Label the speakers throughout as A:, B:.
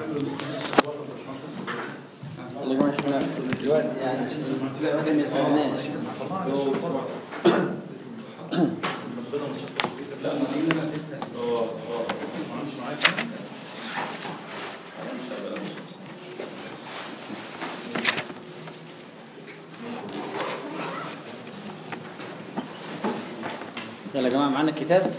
A: اللي جماعة احنا دلوقتي يعني عشان دلوقتي ما يسهلناش يلا يا جماعة معانا الكتاب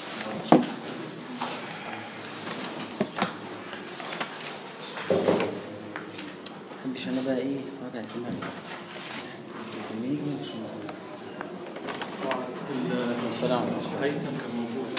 A: محبش انا بقى ايه وجع الدماغ لما يجي عشان- السلام عليكم
B: هيثم كان موجود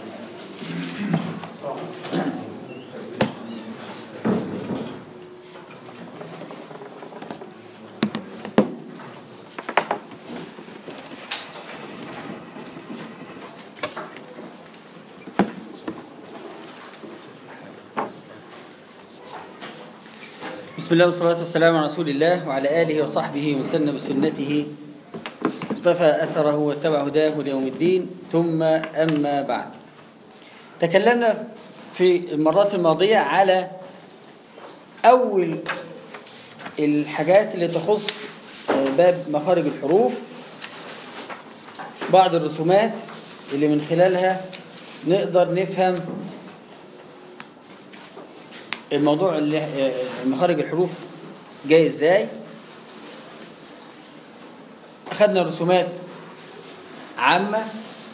A: بسم الله والصلاة والسلام على رسول الله وعلى آله وصحبه وسلم بسنته اقتفى أثره واتبع هداه ليوم الدين ثم أما بعد تكلمنا في المرات الماضية على أول الحاجات اللي تخص باب مخارج الحروف بعض الرسومات اللي من خلالها نقدر نفهم الموضوع اللي مخارج الحروف جاي ازاي اخذنا رسومات عامة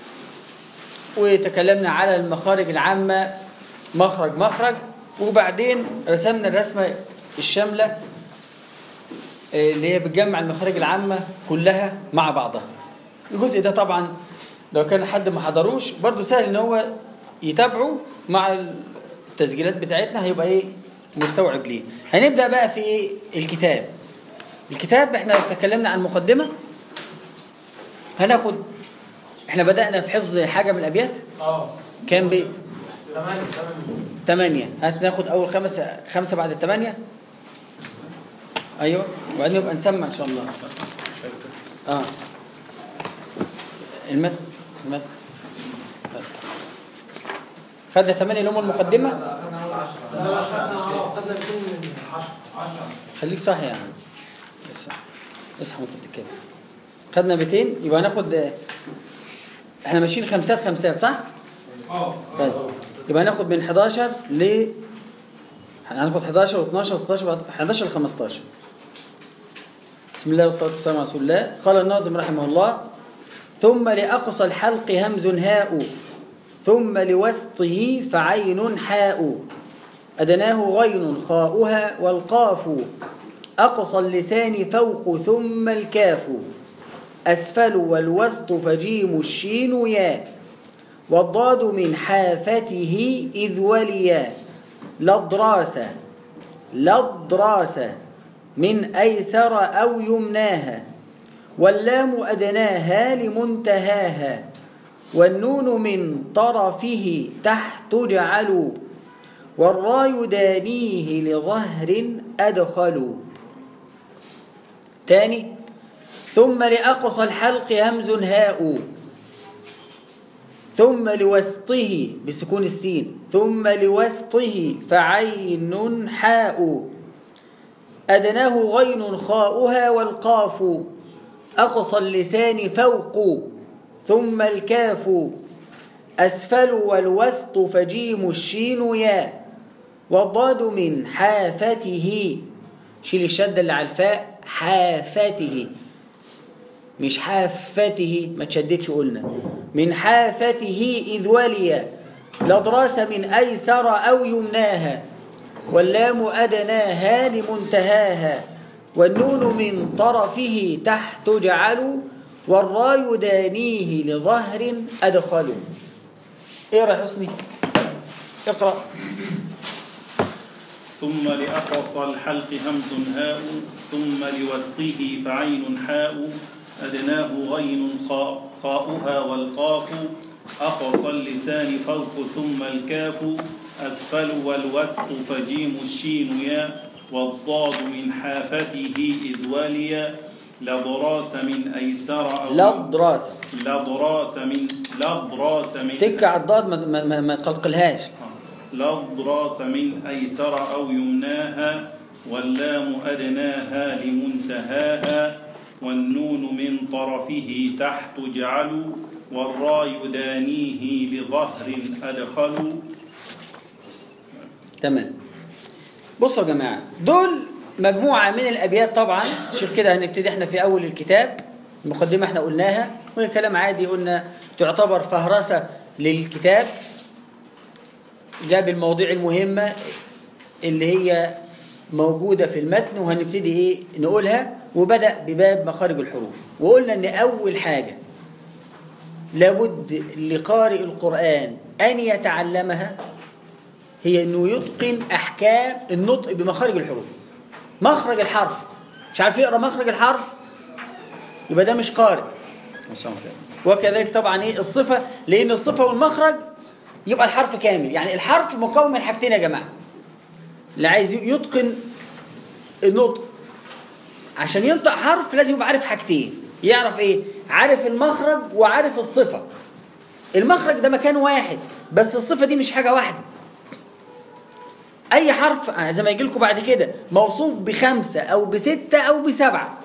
A: وتكلمنا على المخارج العامة مخرج مخرج وبعدين رسمنا الرسمة الشاملة اللي هي بتجمع المخارج العامة كلها مع بعضها الجزء ده طبعا لو كان حد ما حضروش برضو سهل ان هو يتابعه مع التسجيلات بتاعتنا هيبقى ايه مستوعب ليه هنبدا بقى في ايه الكتاب الكتاب احنا تكلمنا عن مقدمه هناخد احنا بدانا في حفظ حاجه من الابيات
C: اه
A: كام بيت
C: ثمانية ثمانية
A: ثمانية هات ناخد اول خمسه خمسه بعد الثمانيه ايوه وبعدين نبقى نسمع ان شاء الله اه المتن المتن خدنا ثمانية اللي هم المقدمة
C: خدنا أول عشرة خدنا اه خدنا 200 من 10 10
A: خليك صح يا عم خليك صح اصحى وانت بتتكلم خدنا 200 يبقى هناخد احنا ماشيين خمسات خمسات صح؟
C: اه
A: طيب يبقى هناخد من 11 ل هناخد 11 و12 و13 11 ل 15 بسم الله والصلاة والسلام على رسول الله قال الناظم رحمه الله ثم لأقصى الحلق همز هاء ثم لوسطه فعين حاء أدناه غين خاؤها والقاف أقصى اللسان فوق ثم الكاف أسفل والوسط فجيم الشين يا والضاد من حافته إذ وليا لضراسة لضراسة من أيسر أو يمناها واللام أدناها لمنتهاها والنون من طرفه تحت جعلوا والراي دانيه لظهر أدخلوا تاني ثم لأقصى الحلق همز هاء ثم لوسطه بسكون السين ثم لوسطه فعين حاء أدناه غين خاؤها والقاف أقصى اللسان فوق ثم الكاف أسفل والوسط فجيم الشين يا والضاد من حافته شيل الشدة اللي على الفاء حافته مش حافته ما تشددش قلنا من حافته إذ ولي لضراس من أيسر أو يمناها واللام أدناها لمنتهاها والنون من طرفه تحت جعلوا والراي دانيه لظهر أدخلوا اقرأ يا حسني اقرأ
B: ثم لأقصى الحلق همز هاء ثم لوسطه فعين حاء أدناه غين خاء خاؤها والقاف أقصى اللسان فوق ثم الكاف أسفل والوسط فجيم الشين يا والضاد من حافته إذ ولي لضراس من أيسر أو
A: لضراسة
B: لضراس من لضراس من
A: تك على الضاد ما, ما, ما, ما تقلقلهاش
B: لضراس من أيسر أو يمناها واللام أدناها لمنتهاها والنون من طرفه تحت جعلوا والراء يدانيه لظهر أدخلوا
A: تمام بصوا يا جماعة دول مجموعة من الأبيات طبعا شوف كده هنبتدي احنا في أول الكتاب المقدمة احنا قلناها والكلام عادي قلنا تعتبر فهرسة للكتاب جاب المواضيع المهمة اللي هي موجودة في المتن وهنبتدي ايه نقولها وبدأ بباب مخارج الحروف وقلنا ان أول حاجة لابد لقارئ القرآن أن يتعلمها هي انه يتقن احكام النطق بمخارج الحروف مخرج الحرف مش عارف يقرا مخرج الحرف يبقى ده مش قارئ وكذلك طبعا ايه الصفه لان الصفه والمخرج يبقى الحرف كامل يعني الحرف مكون من حاجتين يا جماعه اللي عايز يتقن النطق عشان ينطق حرف لازم يبقى عارف حاجتين يعرف ايه عارف المخرج وعارف الصفه المخرج ده مكان واحد بس الصفه دي مش حاجه واحده اي حرف زي ما يجي لكم بعد كده موصوف بخمسه او بسته او بسبعه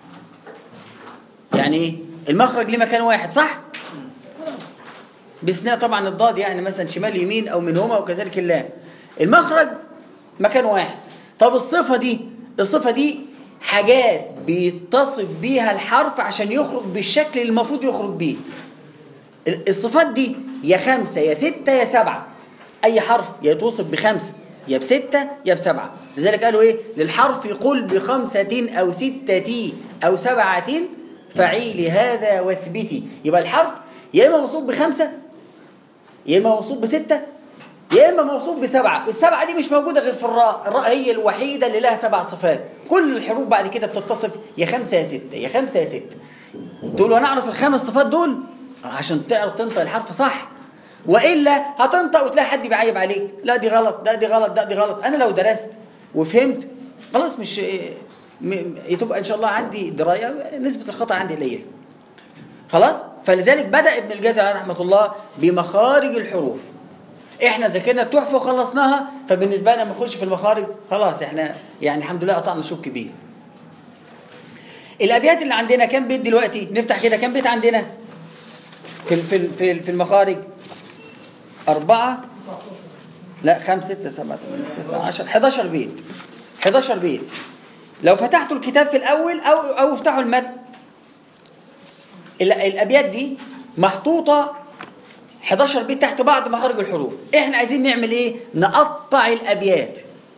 A: يعني ايه المخرج ليه مكان واحد صح باستثناء طبعا الضاد يعني مثلا شمال يمين او منهما وكذلك اللام المخرج مكان واحد طب الصفه دي الصفه دي حاجات بيتصف بيها الحرف عشان يخرج بالشكل اللي المفروض يخرج بيه الصفات دي يا خمسه يا سته يا سبعه اي حرف يتوصف بخمسه يا بستة يا بسبعة لذلك قالوا ايه للحرف قل بخمسة او ستة او سبعة فعيل هذا واثبتي يبقى الحرف يا اما موصوف بخمسة يا اما موصوف بستة يا اما موصوف بسبعة السبعة دي مش موجودة غير في الراء الراء هي الوحيدة اللي لها سبع صفات كل الحروف بعد كده بتتصف يا خمسة يا ستة يا خمسة يا ستة تقول وانا اعرف الخمس صفات دول عشان تعرف تنطق الحرف صح والا هتنطق وتلاقي حد بيعيب عليك لا دي غلط ده دي غلط ده دي غلط انا لو درست وفهمت خلاص مش تبقى ان شاء الله عندي درايه نسبه الخطا عندي قليله خلاص فلذلك بدا ابن الجزري عليه رحمه الله بمخارج الحروف احنا ذاكرنا التحفه وخلصناها فبالنسبه لنا لما نخش في المخارج خلاص احنا يعني الحمد لله قطعنا شوط كبير الابيات اللي عندنا كام بيت دلوقتي نفتح كده كام بيت عندنا في في في في المخارج أربعة لا خمسة ستة سبعة ثمانية تسعة عشر 11 بيت 11 بيت لو فتحتوا الكتاب في الأول أو أو افتحوا المتن الأبيات دي محطوطة 11 بيت تحت بعض مخارج الحروف احنا عايزين نعمل ايه نقطع الأبيات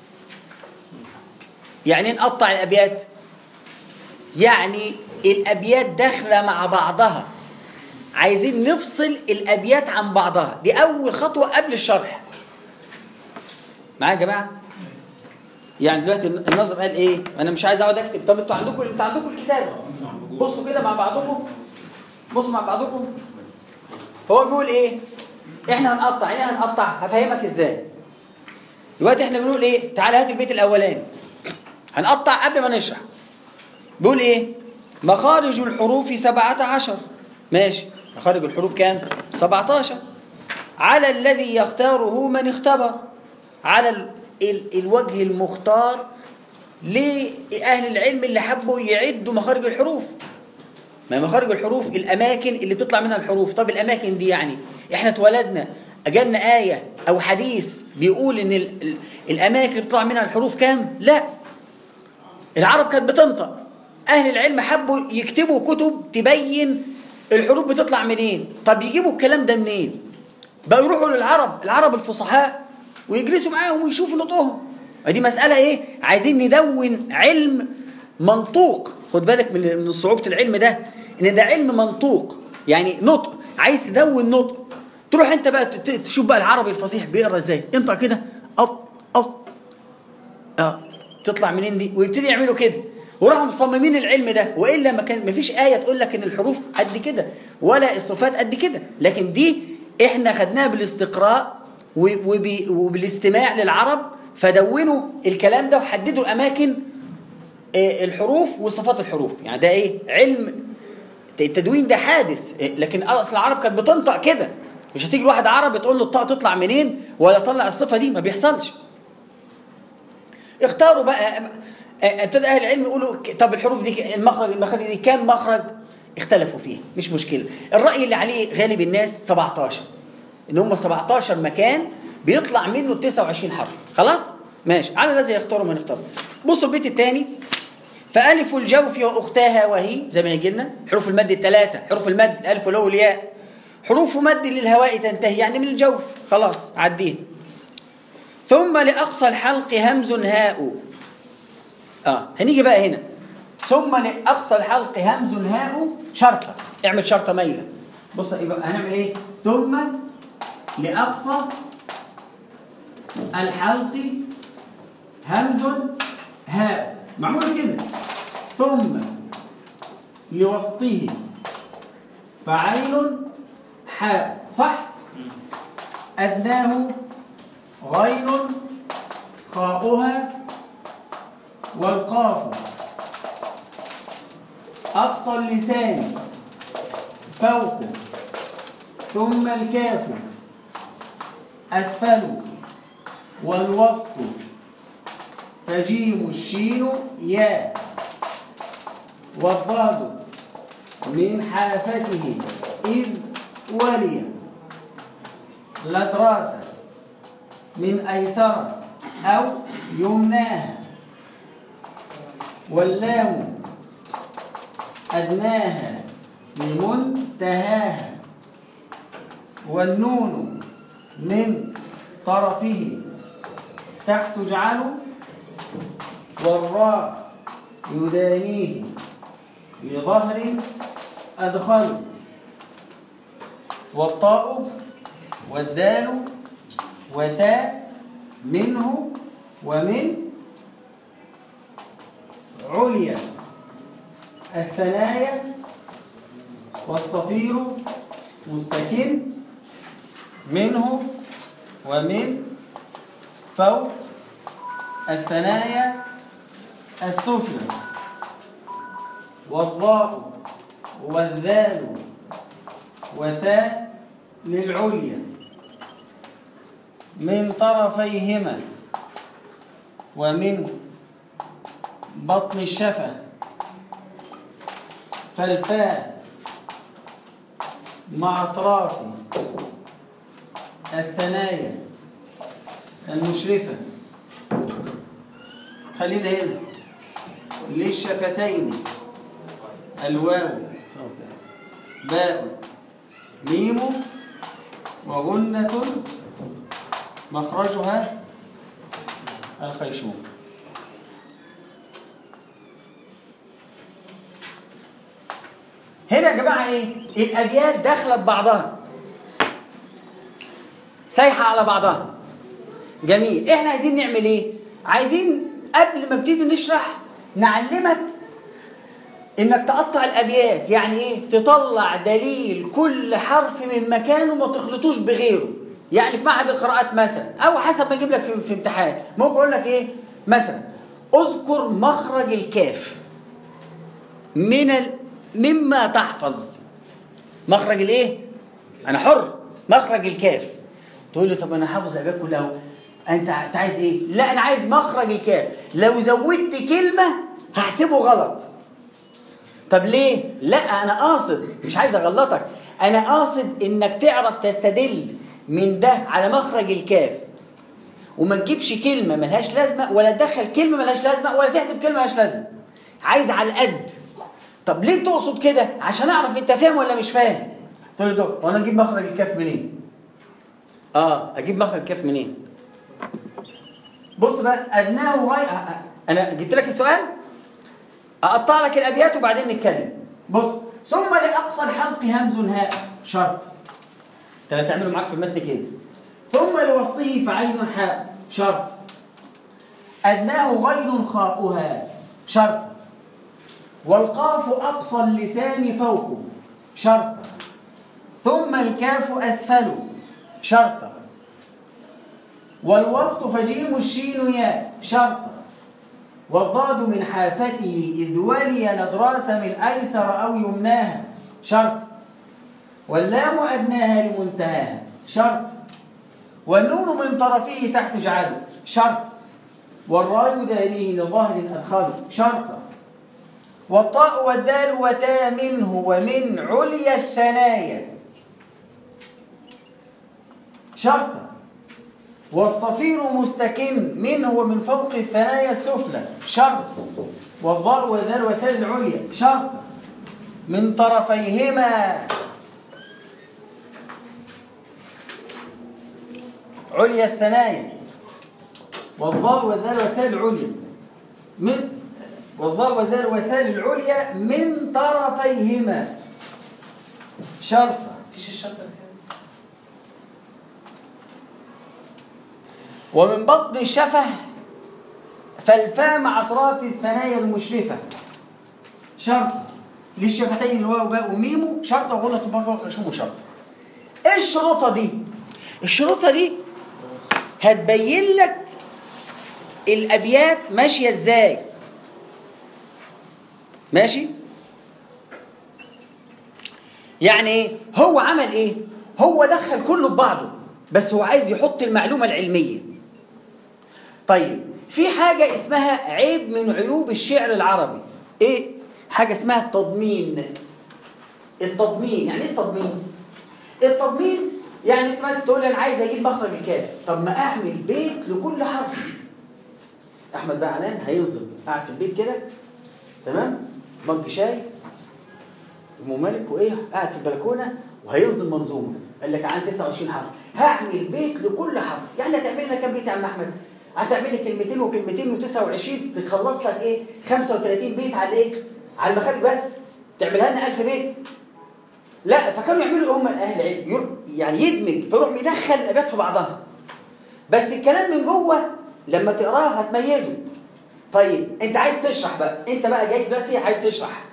A: يعني نقطع الأبيات يعني الأبيات داخلة مع بعضها عايزين نفصل الابيات عن بعضها دي اول خطوه قبل الشرح معايا يا جماعه يعني دلوقتي النظم قال ايه انا مش عايز اقعد اكتب طب انتوا عندكم انتوا عندكم الكتاب بصوا كده مع بعضكم بصوا مع بعضكم هو بيقول ايه احنا هنقطع يعني هنقطع هفهمك ازاي دلوقتي احنا بنقول ايه تعالى هات البيت الاولاني هنقطع قبل ما نشرح بيقول ايه مخارج الحروف سبعة عشر ماشي مخارج الحروف كام 17 على الذي يختاره من اختبر على ال ال الوجه المختار لأهل العلم اللي حبوا يعدوا مخارج الحروف ما مخارج الحروف الأماكن اللي بتطلع منها الحروف طب الأماكن دي يعني إحنا اتولدنا أجلنا آية أو حديث بيقول إن ال ال الأماكن اللي بتطلع منها الحروف كام لا العرب كانت بتنطق أهل العلم حبوا يكتبوا كتب تبين الحروف بتطلع منين طب يجيبوا الكلام ده منين بقى يروحوا للعرب العرب الفصحاء ويجلسوا معاهم ويشوفوا نطقهم دي مسألة ايه عايزين ندون علم منطوق خد بالك من صعوبة العلم ده ان ده علم منطوق يعني نطق عايز تدون نطق تروح انت بقى تشوف بقى العربي الفصيح بيقرا ازاي انت كده أط أط اه تطلع منين دي ويبتدي يعملوا كده وراحوا مصممين العلم ده والا ما كان ما فيش ايه تقول لك ان الحروف قد كده ولا الصفات قد كده لكن دي احنا خدناها بالاستقراء وبالاستماع للعرب فدونوا الكلام ده وحددوا اماكن الحروف وصفات الحروف يعني ده ايه علم التدوين ده حادث لكن اصل العرب كانت بتنطق كده مش هتيجي لواحد عربي تقول له الطاء تطلع منين ولا طلع الصفه دي ما بيحصلش اختاروا بقى ابتدى اهل العلم يقولوا ك- طب الحروف دي المخرج المخارج دي كام مخرج اختلفوا فيها مش مشكله الراي اللي عليه غالب الناس 17 ان هم 17 مكان بيطلع منه 29 حرف خلاص ماشي على الذي يختاروا من اختار بصوا البيت الثاني فألف الجوف وأختها وهي زي ما هيجي لنا حروف المد الثلاثة حروف المد الألف والواو والياء حروف مد للهواء تنتهي يعني من الجوف خلاص عديه ثم لأقصى الحلق همز هاء اه هنيجي بقى هنا ثم لأقصى الحلق همز هاء شرطة اعمل شرطة ميلة بص يبقى هنعمل ايه ثم لأقصى الحلق همز هاء معمول كده ثم لوسطه فعين حاء صح أدناه غين خاؤها والقاف أقصى اللسان فوق ثم الكاف أسفل والوسط فجيم الشين يا والضاد من حافته إذ ولي لا دراسة من أيسر أو يمناها واللام أدناها لمنتهاها والنون من طرفه تحت اجعله والراء يدانيه لظهر أدخل والطاء والدال وتاء منه ومن عليا الثنايا والصفير مستكن منه ومن فوق الثنايا السفلى والضاء والذال وثاء للعليا من طرفيهما ومن بطن الشفة فالفاء مع أطراف الثنايا المشرفة خلينا هنا للشفتين الواو باء ميم وغنة مخرجها الخيشوم هنا يا جماعة ايه الأبيات داخلة ببعضها سايحة على بعضها جميل احنا عايزين نعمل ايه عايزين قبل ما ابتدي نشرح نعلمك انك تقطع الابيات يعني ايه تطلع دليل كل حرف من مكانه ما تخلطوش بغيره يعني في معهد القراءات مثلا او حسب ما اجيب لك في, في امتحان ممكن اقول لك ايه مثلا اذكر مخرج الكاف من ال... مما تحفظ مخرج الايه انا حر مخرج الكاف تقول لي طب انا حافظ الابيات كلها اهو انت انت عايز ايه لا انا عايز مخرج الكاف لو زودت كلمه هحسبه غلط طب ليه لا انا قاصد مش عايز اغلطك انا قاصد انك تعرف تستدل من ده على مخرج الكاف وما تجيبش كلمه ملهاش لازمه ولا تدخل كلمه ملهاش لازمه ولا تحسب كلمه ملهاش لازمه عايز على القد طب ليه بتقصد كده عشان اعرف انت فاهم ولا مش فاهم تقول لي دكتور وانا اجيب مخرج الكاف منين اه اجيب مخرج الكاف منين بص بقى ادناه غايه انا جبت لك السؤال اقطع لك الابيات وبعدين نتكلم بص ثم لاقصى الحلق همز هاء شرط انت هتعمله معاك في المتن كده ثم لوسطه فعين حاء شرط ادناه غين خاؤها شرط والقاف اقصى اللسان فوق شرط ثم الكاف اسفل شرط والوسط فجيم الشين ياء شرط والضاد من حافته إذ ولي ندراس من أيسر أو يمناها شرط واللام أدناها لمنتهاها شرط والنون من طرفه تحت جعله شرط والراء داريه لظاهر أدخله شرط والطاء والدال وتا منه ومن عليا الثنايا شرط والصفير مستكن منه ومن فوق الثنايا السفلى شرط والضاء والذال والثال العليا شرط من طرفيهما عليا الثنايا والضاء والذال والثال العليا من والضاء والذال والثال العليا من طرفيهما شرط
C: ايش الشرط الثاني؟
A: ومن بطن الشفه فالفاء مع اطراف الثنايا المشرفه شرط للشفتين الواو باء وميم شرط وغلط مبارك شو شرط ايه الشروطه دي الشروطه دي هتبين لك الابيات ماشيه ازاي ماشي يعني ايه هو عمل ايه هو دخل كله ببعضه بس هو عايز يحط المعلومه العلميه طيب في حاجه اسمها عيب من عيوب الشعر العربي ايه حاجه اسمها التضمين التضمين يعني ايه التضمين التضمين يعني انت مثلا تقول لي انا عايز اجيب مخرج الكاف طب ما اعمل بيت لكل حرف احمد بقى علان هينزل قاعد في البيت كده تمام مج شاي ام مالك وايه قاعد في البلكونه وهينزل منظومه قال لك عن 29 حرف هعمل بيت لكل حرف يعني هتعمل لنا كام بيت يا عم احمد هتعمل لي كلمتين وكلمتين و29 تخلص لك ايه 35 بيت على ايه على المخارج بس تعملها لنا 1000 بيت لا فكانوا يعملوا هم اهل العلم ير- يعني يدمج فيروح مدخل الابيات في بعضها بس الكلام من جوه لما تقراه هتميزه طيب انت عايز تشرح بقى انت بقى جاي دلوقتي عايز تشرح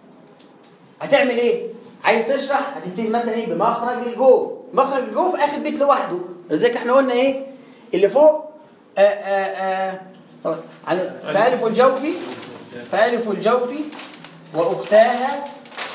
A: هتعمل ايه عايز تشرح هتبتدي مثلا ايه بمخرج الجوف مخرج الجوف اخد بيت لوحده لذلك احنا قلنا ايه اللي فوق آآ آآ آآ على فالف الجوف فالف الجوف واختاها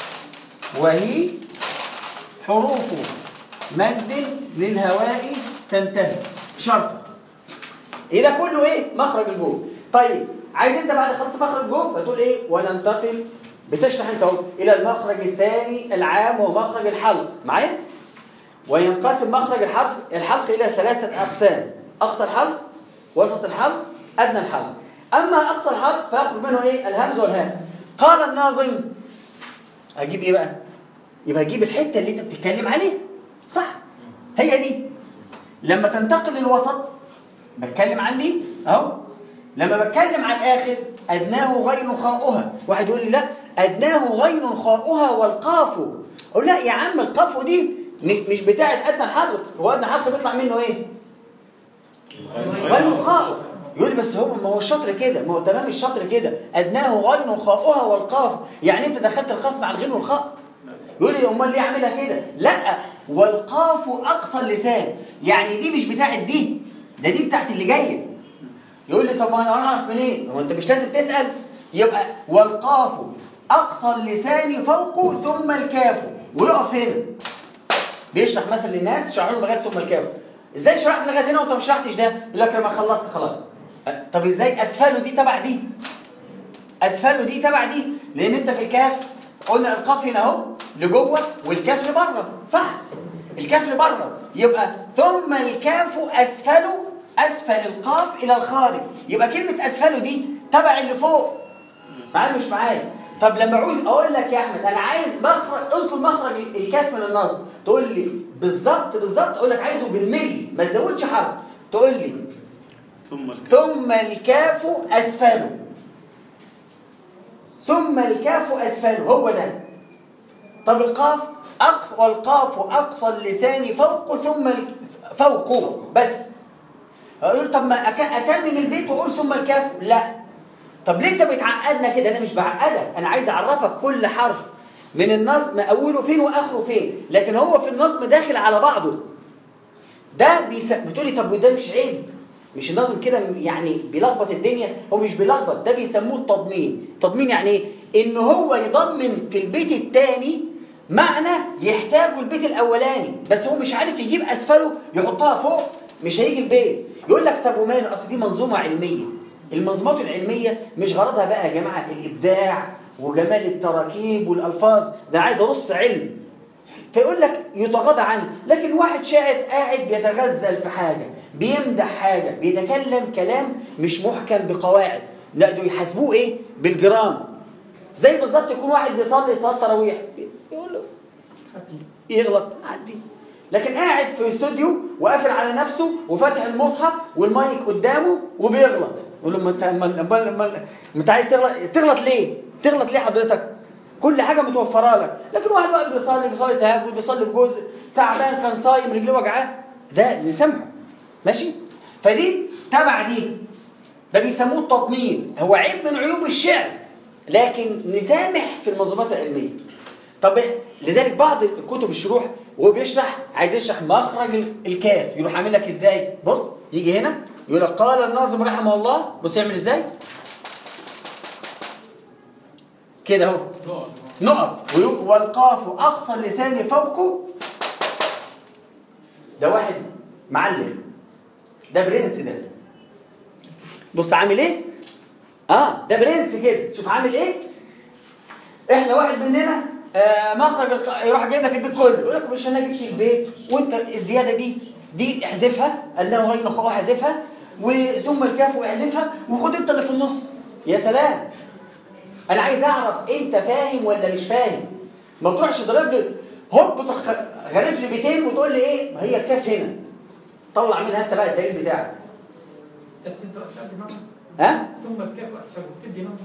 A: وهي حروف مد للهواء تنتهي شرطا ايه ده كله ايه مخرج الجوف طيب عايز انت بعد خلص مخرج الجوف هتقول ايه وننتقل بتشرح انت اهو الى المخرج الثاني العام وهو مخرج الحلق معايا وينقسم مخرج الحرف الحلق الى ثلاثه اقسام اقصى الحلق وسط الحلق ادنى الحلق اما اقصى الحلق فيخرج منه ايه الهمز والهاء قال الناظم اجيب ايه بقى يبقى اجيب الحته اللي انت بتتكلم عليها صح هي دي لما تنتقل للوسط بتكلم عن دي اهو لما بتكلم عن الاخر ادناه غين خاؤها واحد يقول لي لا ادناه غين خاؤها والقاف اقول لا يا عم القاف دي م- مش بتاعت ادنى الحلق هو ادنى الحلق بيطلع منه ايه غين خاؤه يقول لي بس هو ما هو الشطر كده ما هو تمام الشطر كده ادناه غين خاؤها والقاف يعني انت دخلت القاف مع الغين والخاء يقول لي امال ليه اعملها كده لا والقاف اقصى اللسان يعني دي مش بتاعت دي ده دي بتاعت اللي جايه يقول لي طب ما انا اعرف منين هو انت مش لازم تسال يبقى والقاف اقصى اللسان فوق ثم الكاف ويقف هنا بيشرح مثلا للناس شرح لهم لغايه ثم الكاف ازاي شرحت لغايه هنا وانت ما شرحتش ده يقول لك لما خلصت خلاص أه، طب ازاي اسفله دي تبع دي اسفله دي تبع دي لان انت في الكاف قلنا القاف هنا اهو لجوه والكاف لبره صح الكاف لبره يبقى ثم الكاف اسفله اسفل القاف الى الخارج يبقى كلمه اسفله دي تبع اللي فوق معايا مش معايا طب لما عاوز اقول لك يا احمد انا عايز مخرج اذكر مخرج الكاف من النصب تقول لي بالظبط بالظبط اقول لك عايزه بالملي ما تزودش حرف تقول لي
B: ثم الكاف
A: ثم الكاف أسفله ثم الكاف أسفله هو ده طب القاف أقصى والقاف أقصى اللسان فوق ثم ال... فوقه بس أقول طب ما أك- أتمم البيت وأقول ثم الكاف لا طب ليه أنت بتعقدنا كده أنا مش بعقدك أنا عايز أعرفك كل حرف من النظم أوله فين وآخره فين لكن هو في النظم داخل على بعضه ده بيس... بتقولي طب وده مش عيب مش النظم كده يعني بيلخبط الدنيا هو مش بيلخبط ده بيسموه التضمين تضمين يعني ايه ان هو يضمن في البيت الثاني معنى يحتاجه البيت الاولاني بس هو مش عارف يجيب اسفله يحطها فوق مش هيجي البيت يقول لك طب وماله اصل دي منظومه علميه المنظومات العلميه مش غرضها بقى يا جماعه الابداع وجمال التراكيب والالفاظ ده عايز ارص علم فيقول لك يتغاضى عنه لكن واحد شاعر قاعد بيتغزل في حاجه بيمدح حاجه بيتكلم كلام مش محكم بقواعد لا ده يحاسبوه ايه بالجرام زي بالظبط يكون واحد بيصلي صلاه تراويح يقول له يغلط عدي لكن قاعد في استوديو وقافل على نفسه وفاتح المصحف والمايك قدامه وبيغلط يقول له ما انت ما ما ما انت عايز تغلط تغلط ليه؟ تغلط ليه حضرتك؟ كل حاجه متوفره لك لكن واحد واقف بيصلي بيصلي تهجد بيصلي بجزء تعبان كان صايم رجليه وجعاه ده نسامحه ماشي؟ فدي تبع دي ده بيسموه التضمين هو عيب من عيوب الشعر لكن نسامح في المنظومات العلميه طب لذلك بعض الكتب الشروح وهو بيشرح عايز يشرح مخرج ال- الكاف يروح عامل لك ازاي بص يجي هنا يقول لك قال الناظم رحمه الله بص يعمل ازاي كده اهو
C: نقط
A: نقط ويقول والقاف اقصى اللسان فوقه ده واحد معلم ده برنس ده بص عامل ايه اه ده برنس كده شوف عامل ايه احنا واحد مننا آه مخرج الق... يروح جايب لك البيت كله يقول لك مش انا جبت البيت وانت الزياده دي دي احذفها انه غين اخوه احذفها وثم الكاف احذفها وخد انت اللي في النص يا سلام انا عايز اعرف انت فاهم ولا مش فاهم ما تروحش تضرب لي هوب تروح خ- غرف لي بيتين وتقول لي ايه ما هي الكاف هنا طلع منها انت بقى الدليل بتاعك
C: تدي تدي معنى
A: ها
C: ثم الكاف اسفله تدي معنى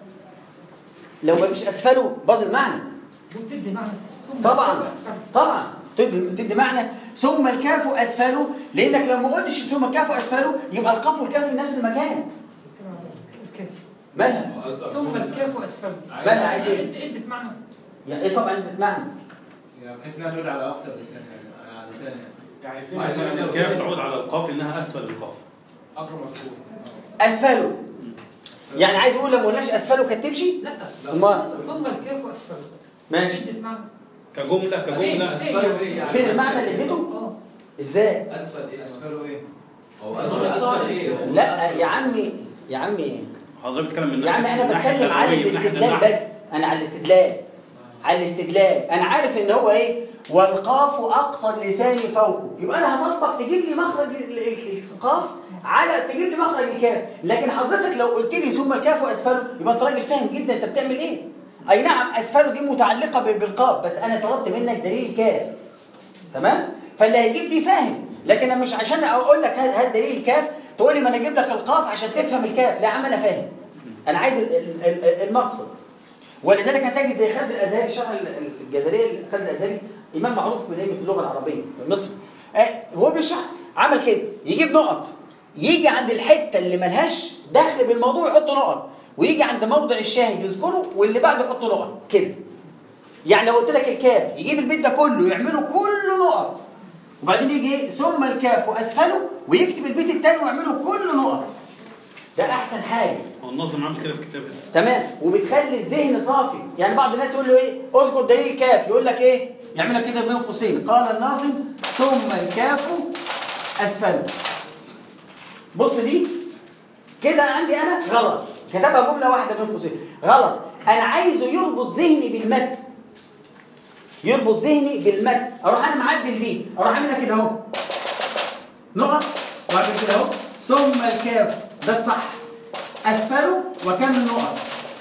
A: لو ما فيش اسفله باظ المعنى
C: وتدي معنى ثم
A: طبعا
C: الكاف اسفله
A: طبعا تدي تدي معنى ثم الكاف اسفله لانك لو ما قلتش ثم الكاف اسفله يبقى القاف والكاف في نفس المكان
C: الكاف
A: مالها
C: ثم الكاف اسفله
A: مالها عايز ايه
C: عدة عدة معنى
A: يعني ايه طبعا ادت معنى
D: يعني بحيث انها تدل على اقصى اللسان يعني على لسان
E: يعني فين
D: يعني
B: الكاف تعود على القاف انها اسفل القاف
E: اقرب مذكور
A: اسفله يعني عايز اقول لو ما قلناش اسفله كانت تمشي
C: لا
A: امال
C: ثم الكاف اسفله
A: ماشي
C: عدة معنى
B: كجمله كجمله
D: اسفله ايه يعني
A: فين المعنى اللي اديته
C: اه
A: ازاي
D: اسفل ايه
E: اسفله ايه؟
D: هو اسفل اسفل ايه
A: لا يا عمي يا عمي
B: حضرتك بتتكلم من
A: يا عم
B: ناحية-
A: انا
B: من ناحية
A: بتكلم على
B: اللغوية، من ناحية
A: الاستدلال
B: النحو.
A: بس انا على الاستدلال على الاستدلال انا عارف ان هو ايه والقاف اقصى اللسان فوقه يبقى انا هطبق تجيب لي مخرج ال- ال- القاف على تجيب لي مخرج الكاف لكن حضرتك لو قلت لي ثم الكاف اسفله يبقى انت راجل فاهم جدا انت بتعمل ايه اي نعم اسفله دي متعلقه بال- بالقاف بس انا طلبت منك دليل الكاف تمام فاللي هيجيب دي فاهم لكن انا مش عشان اقول لك هات هات دليل الكاف تقول لي ما انا اجيب لك القاف عشان تفهم الكاف لا يا عم انا فاهم انا عايز ال- ال- ال- المقصد ولذلك هتجد زي خالد الازهري شرح ال- الجزريه خالد الازهري امام معروف من ائمه اللغه العربيه في مصر آه، هو بيشرح عمل كده يجيب نقط يجي عند الحته اللي ملهاش دخل بالموضوع يحط نقط ويجي عند موضع الشاهد يذكره واللي بعده يحط نقط كده يعني لو قلت لك الكاف يجيب البيت ده كله يعمله كله نقط وبعدين يجي إيه؟ ثم الكاف واسفله ويكتب البيت الثاني ويعمله كله نقط ده احسن حاجه
B: هو الناظم عامل كده في كتابه
A: تمام وبتخلي الذهن صافي يعني بعض الناس يقول له ايه اذكر دليل الكاف يقول لك ايه يعمل لك كده بين قوسين قال الناظم ثم الكاف اسفله بص دي كده عندي انا غلط كتبها جمله واحده بين قوسين غلط انا عايزه يربط ذهني بالمتن يربط ذهني بالمتن اروح انا معدل دي اروح اعملها كده اهو نقط واعمل كده اهو ثم الكاف ده الصح اسفله وكم نقط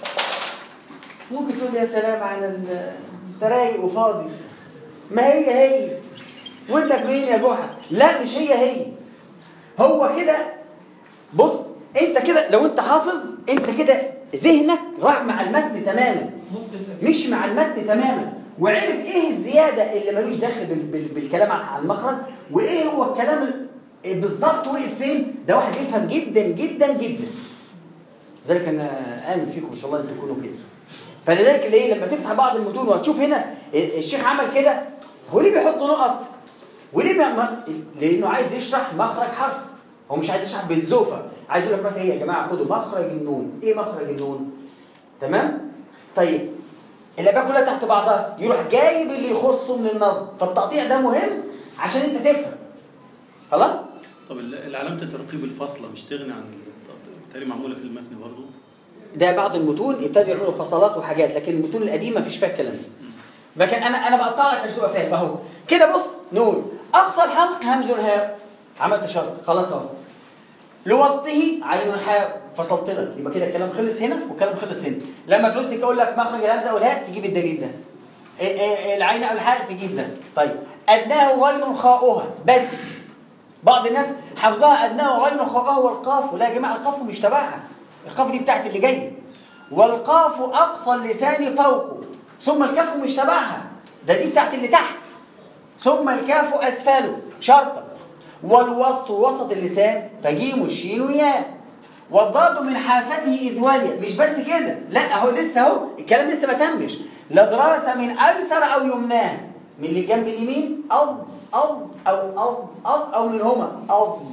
A: ممكن تقول يا سلام على ال- انت رايق وفاضي ما هي هي وانت مين يا جحا لا مش هي هي هو كده بص انت كده لو انت حافظ انت كده ذهنك راح مع المتن تماما
C: ممكن
A: مش مع المتن تماما وعرف ايه الزياده اللي ملوش دخل بال بال بالكلام عن عن المخرج وايه هو الكلام ال- بالظبط وقف فين ده واحد يفهم جدا جدا جدا لذلك انا امن فيكم ان شاء الله ان تكونوا كده فلذلك ليه لما تفتح بعض المتون وهتشوف هنا الشيخ عمل كده هو ليه بيحط نقط وليه بيعمل لانه عايز يشرح مخرج حرف هو مش عايز يشرح بالزوفه عايز يقول لك مثلا ايه يا جماعه خدوا مخرج النون ايه مخرج النون تمام طيب الابيات كلها تحت بعضها يروح جايب اللي يخصه من النظم فالتقطيع ده مهم عشان انت تفهم خلاص
B: طب ال- علامة الترقيب الفاصلة مش تغني عن بالتالي معمولة في المتن برضه
A: ده بعض المتون ابتدوا يعملوا فصلات وحاجات لكن المتون القديمه مفيش فيها الكلام ده لكن انا انا بقطع لك عشان تبقى فاهم اهو كده بص نقول اقصى الحلق همز هاء عملت شرط خلاص اهو لوسطه عين حاء فصلت لك يبقى كده الكلام خلص هنا والكلام خلص هنا لما تعوز اقول لك مخرج الهمزه والهاء تجيب الدليل ده إيه إيه العين او الحاء تجيب ده طيب ادناه غين خاؤها بس بعض الناس حافظاها ادناه غين خاؤها والقاف ولا يا جماعه القاف مش تبعها القاف دي بتاعت اللي جاي والقاف اقصى اللسان فوقه ثم الكاف مش تبعها ده دي بتاعت اللي تحت ثم الكاف اسفله شرطا والوسط وسط اللسان فجيم الشين ياء والضاد من حافته إذ ولي مش بس كده لا اهو لسه اهو الكلام لسه ما تمش لا دراسة من أيسر أو يمناه من اللي جنب اليمين أض أض أو أض أض أو منهما أض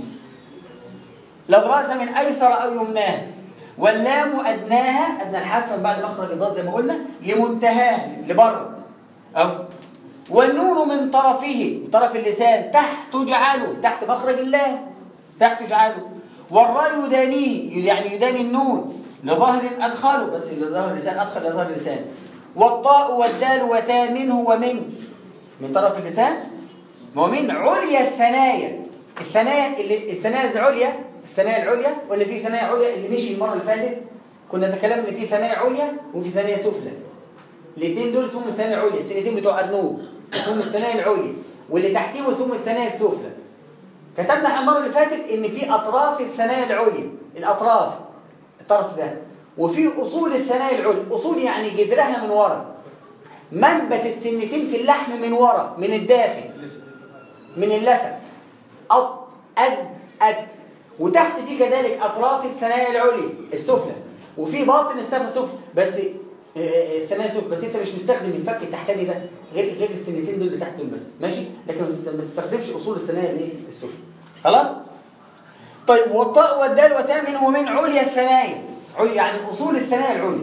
A: لا دراسة من أيسر أو يمناه واللام أدناها أدنى الحافة من بعد مخرج الضاد زي ما قلنا لمنتهاه لبره أو والنون من طرفه طرف اللسان تحت جعله تحت مخرج اللام تحت جعله والراء يدانيه يعني يداني النون لظهر أدخله بس لظهر اللسان أدخل لظهر اللسان والطاء والدال وتا منه ومن من طرف اللسان ومن عليا الثنايا الثنايا اللي الثنايا العليا الثنايا العليا ولا في ثنايا عليا اللي مشي المرة اللي فاتت كنا تكلمنا ان في ثنايا عليا وفي ثنايا سفلى الاثنين دول اسمهم الثنايا العليا السنتين بتوع ارنوب اسمهم الثنايا العليا واللي تحتيهم اسمهم الثنايا السفلى كتبنا المرة اللي فاتت ان في اطراف الثنايا العليا الاطراف الطرف ده وفي اصول الثنايا العليا اصول يعني جذرها من ورا منبت السنتين في اللحم من ورا من الداخل من اللثة أط أد أد وتحت في كذلك أطراف الثنايا العليا السفلى وفي باطن السفة السفلى بس آه، الثنايا السفلى بس انت مش مستخدم الفك التحتاني ده غير غير السنتين دول اللي تحت دول بس ماشي لكن ما تست- ما تستخدمش اصول الثنايا الايه السفلى خلاص طيب والطاء والدال وتاء منه ومن عليا الثنايا عليا يعني اصول الثنايا العليا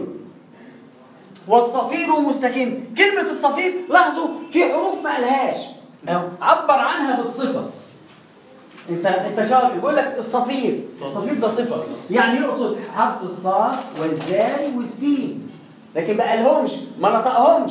A: والصفير مستكن كلمة الصفير لاحظوا في حروف ما قالهاش أهو، عبر عنها بالصفة انت انت شاطر يقول لك الصفير الصفير ده صفة يعني يقصد حرف الصاد والزال والسين لكن ما قالهمش ما نطقهمش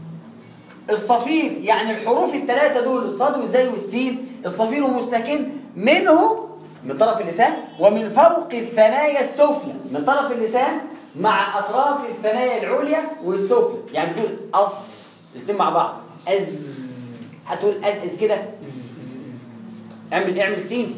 A: الصفير يعني الحروف الثلاثة دول الصاد والزاي والسين الصفير مستكن منه من طرف اللسان ومن فوق الثنايا السفلى من طرف اللسان مع أطراف الثنايا العليا والسفلى يعني بتقول أص الاثنين مع بعض أز هتقول أز أز كده اعمل اعمل سين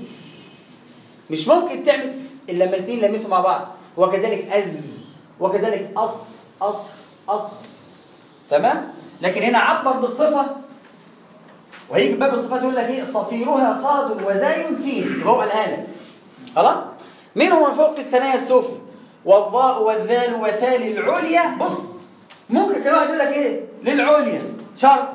A: مش ممكن تعمل س الا لما الاثنين يلمسوا مع بعض وكذلك أز وكذلك أص أص أص تمام لكن هنا عبر بالصفة وهيجي باب الصفات يقول لك ايه صفيرها صاد وزاي سين يبقى هو قالها لك خلاص منه من فوق الثنايا السفلى والضاء والذال وثال العليا بص ممكن كان واحد يقول لك ايه للعليا شرط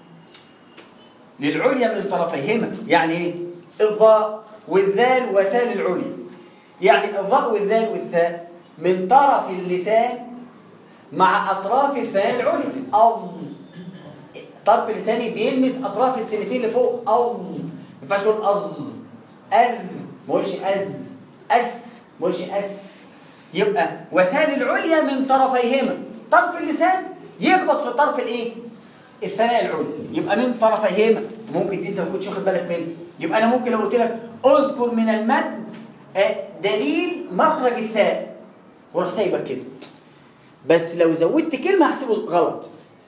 A: للعليا من طرفيهما يعني ايه الضاء والذال وثال العليا يعني الضاء والذال والثاء من طرف اللسان مع اطراف الثنايا العليا او طرف لساني بيلمس اطراف السنتين اللي فوق او ما ينفعش تقول از اذ ما اقولش از اث ما اقولش اس يبقى وثاني العليا من طرفيهما طرف اللسان يخبط في الطرف الايه الثنايا العليا يبقى من طرفيهما ممكن دي انت ما كنتش واخد بالك منه يبقى انا ممكن لو قلت لك اذكر من المد آه، دليل مخرج الثاء واروح سايبك كده بس لو زودت كلمه هحسبه غلط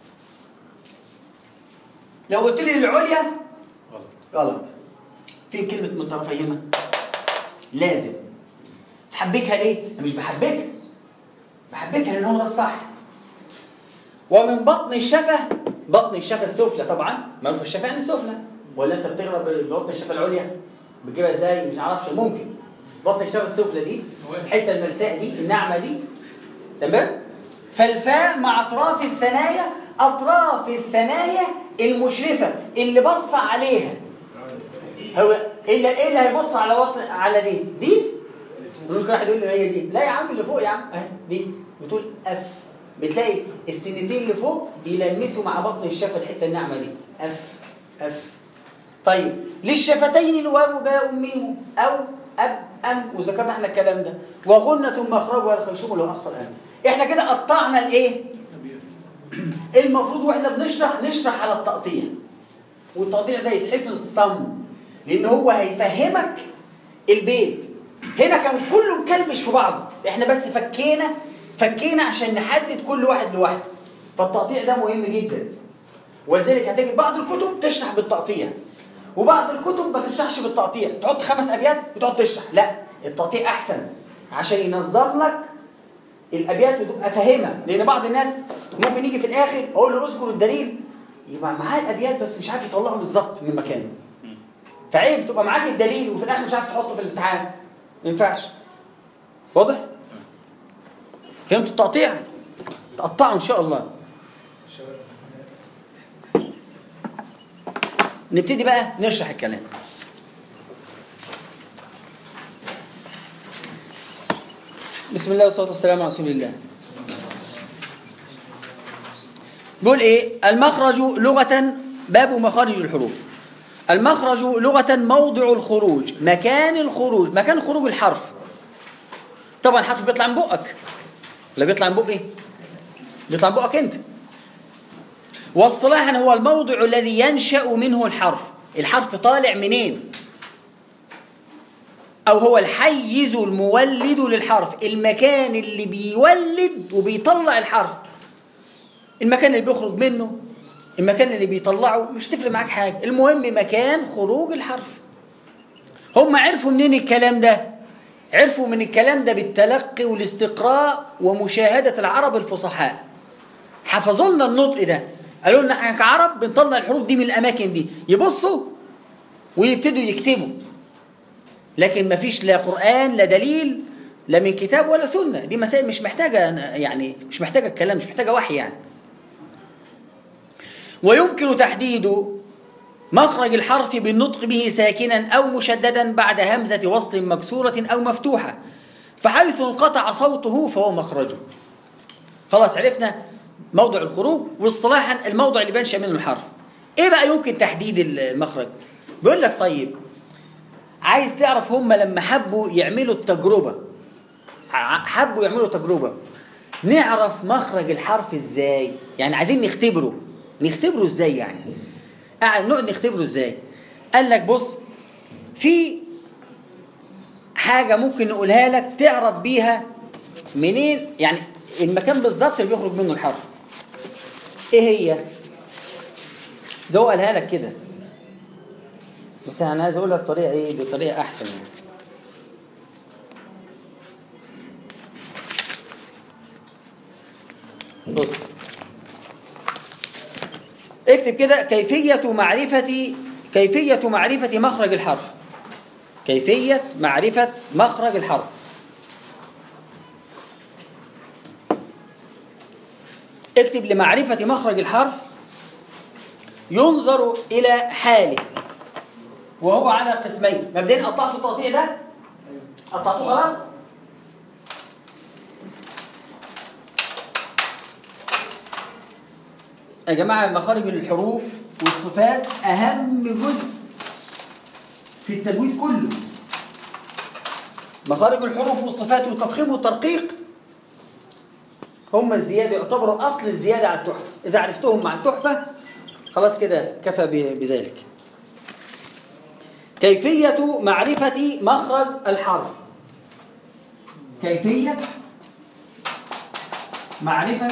A: لو قلت لي العليا
B: غلط
A: غلط في كلمة من طرفيهما لازم تحبكها ليه؟ أنا مش بحبكها بحبكها لأن هو ده الصح ومن بطن الشفة بطن الشفة السفلى طبعا معروف الشفة يعني السفلى ولا أنت بتغرب ببطن الشفة العليا بتجيبها ازاي مش عارفش ممكن بطن الشفة السفلى دي الحتة الملساء دي الناعمة دي تمام فالفاء مع أطراف الثنايا أطراف الثنايا المشرفة اللي بص عليها هو ايه اللي ايه اللي هيبص على وطن على دي دي ممكن واحد يقول لي هي دي لا يا عم اللي فوق يا عم اهي دي بتقول اف بتلاقي السنتين اللي فوق يلمسوا مع بطن الشفه الحته الناعمه دي اف اف طيب للشفتين الواو باء ميم او اب ام وذكرنا احنا الكلام ده وغنة مخرجها الخيشوم اللي هو اقصى الان احنا كده قطعنا الايه المفروض واحنا بنشرح نشرح على التقطيع والتقطيع ده يتحفظ صم لان هو هيفهمك البيت هنا كان كله مكلبش في بعضه احنا بس فكينا فكينا عشان نحدد كل واحد لوحده فالتقطيع ده مهم جدا ولذلك هتجد بعض الكتب تشرح بالتقطيع وبعض الكتب ما تشرحش بالتقطيع تحط خمس ابيات وتقعد تشرح لا التقطيع احسن عشان ينظم لك الابيات وتبقى فاهمها لان بعض الناس ممكن يجي في الاخر اقول له اذكر الدليل يبقى معاه الابيات بس مش عارف يطلعه بالظبط من مكانه فعيب تبقى معاك الدليل وفي الاخر مش عارف تحطه في الامتحان ما ينفعش واضح فهمتوا التقطيع تقطعوا ان شاء الله نبتدي بقى نشرح الكلام بسم الله والصلاه والسلام على رسول الله بيقول ايه المخرج لغه باب مخارج الحروف المخرج لغه موضع الخروج مكان الخروج مكان خروج الحرف طبعا الحرف بيطلع من بقك ولا بيطلع من بق ايه بيطلع من بقك انت واصطلاحا هو الموضع الذي ينشا منه الحرف الحرف طالع منين او هو الحيز المولد للحرف المكان اللي بيولد وبيطلع الحرف المكان اللي بيخرج منه المكان اللي بيطلعه مش تفرق معاك حاجه المهم مكان خروج الحرف هم عرفوا منين الكلام ده عرفوا من الكلام ده بالتلقي والاستقراء ومشاهدة العرب الفصحاء حفظوا لنا النطق ده قالوا لنا احنا كعرب بنطلع الحروف دي من الأماكن دي يبصوا ويبتدوا يكتبوا لكن ما فيش لا قرآن لا دليل لا من كتاب ولا سنة دي مسائل مش محتاجة يعني مش محتاجة الكلام مش محتاجة وحي يعني ويمكن تحديد مخرج الحرف بالنطق به ساكنا أو مشددا بعد همزة وصل مكسورة أو مفتوحة فحيث انقطع صوته فهو مخرجه خلاص عرفنا موضع الخروج واصطلاحا الموضع اللي بينشأ منه الحرف ايه بقى يمكن تحديد المخرج بيقول لك طيب عايز تعرف هم لما حبوا يعملوا التجربة حبوا يعملوا تجربة نعرف مخرج الحرف ازاي يعني عايزين نختبره نختبره ازاي يعني قاعد نقعد نختبره ازاي قال لك بص في حاجة ممكن نقولها لك تعرف بيها منين يعني المكان بالظبط اللي بيخرج منه الحرف ايه هي زي هو قالها لك كده بس انا عايز اقولها بطريقه ايه بطريقه احسن يعني بص اكتب كده كيفية معرفة كيفية معرفة مخرج الحرف كيفية معرفة مخرج الحرف اكتب لمعرفة مخرج الحرف ينظر إلى حاله وهو على قسمين مبدئيا قطعت التقطيع ده قطعته خلاص يا جماعة مخارج الحروف والصفات أهم جزء في التجويد كله مخارج الحروف والصفات والتفخيم والترقيق هم الزيادة يعتبروا أصل الزيادة على التحفة إذا عرفتهم مع التحفة خلاص كده كفى بذلك كيفية معرفة مخرج الحرف كيفية معرفة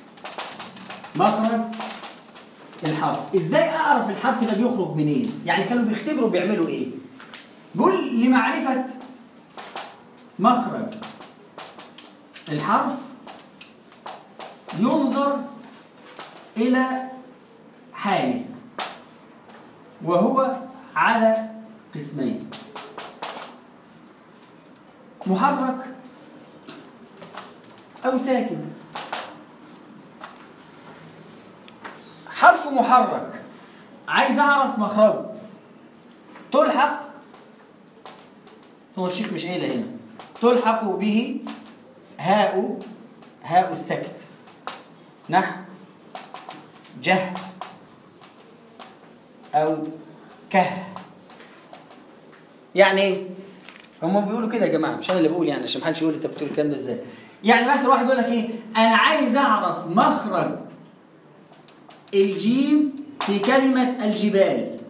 A: مخرج الحرف ازاي اعرف الحرف ده بيخرج منين يعني كانوا بيختبروا بيعملوا ايه بيقول لمعرفة مخرج الحرف ينظر إلى حاله وهو على قسمين محرك أو ساكن حرف محرك عايز أعرف مخرجه تلحق هو الشيخ مش قايلها هنا تلحق به هاء هاء السكت نحو جه أو كه يعني ايه؟ هم بيقولوا كده يا جماعه مش انا اللي بقول يعني عشان محدش يقول انت بتقول الكلام ده ازاي يعني مثلا واحد بيقول لك ايه انا عايز اعرف مخرج الجيم في كلمه الجبال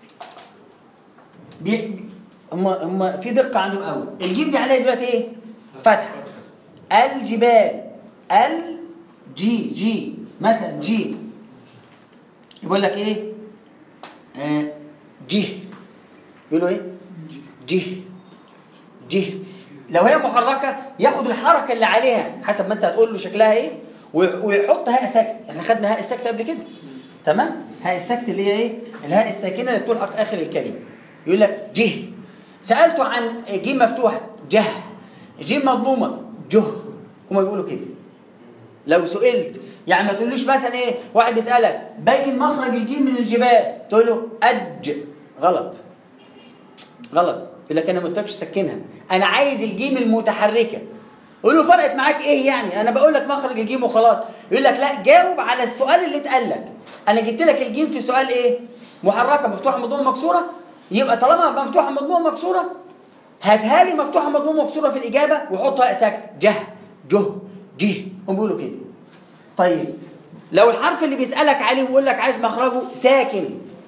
A: بي... هم هم في دقه عندهم قوي الجيم دي عليها دلوقتي ايه فتحه الجبال الجي جي مثلا جي يقول لك ايه آه جه يقولوا ايه جه جه لو هي محركه ياخد الحركه اللي عليها حسب ما انت هتقول له شكلها ايه وي- ويحط هاء ساكت احنا خدنا هاء الساكت قبل كده تمام هاء الساكت اللي هي ايه الهاء الساكنه اللي بتلحق اخر الكلمه يقول لك جه سالته عن جيم مفتوحه جه جيم مضمومه جه هما بيقولوا كده لو سئلت يعني ما تقولوش مثلا ايه واحد بيسالك بين مخرج الجيم من الجبال تقول له اج غلط غلط يقول لك انا ما قلتلكش سكنها انا عايز الجيم المتحركه قول له فرقت معاك ايه يعني انا بقول لك مخرج الجيم وخلاص يقول لك لا جاوب على السؤال اللي اتقال لك انا جبت لك الجيم في سؤال ايه محركه مفتوحه مضمومه مكسوره يبقى طالما مفتوحه مضمومه مكسوره هاتها لي مفتوحه مضمومه مكسوره في الاجابه وحطها ساكت جه جه جه هم بيقولوا كده طيب لو الحرف اللي بيسالك عليه ويقول لك عايز مخرجه ساكن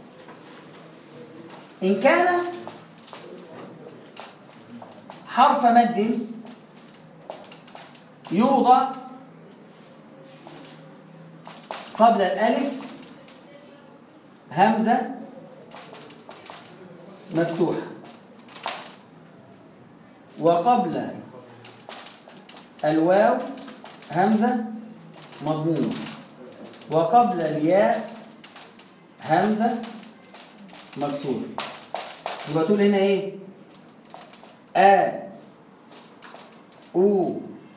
A: ان كان حرف مد يوضع قبل الألف همزة مفتوحة وقبل الواو همزة مضمومة وقبل الياء همزة مكسورة يبقى تقول هنا ايه؟ آ أو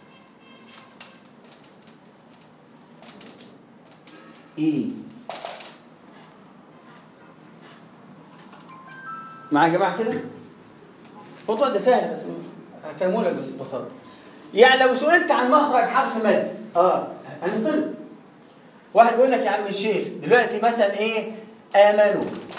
A: إي معايا يا جماعة كده؟ الموضوع ده سهل بس هفهمه لك بس ببساطة يعني لو سئلت عن مخرج حرف مد اه هنفترض واحد بيقول لك يا عم الشيخ دلوقتي مثلا ايه امنوا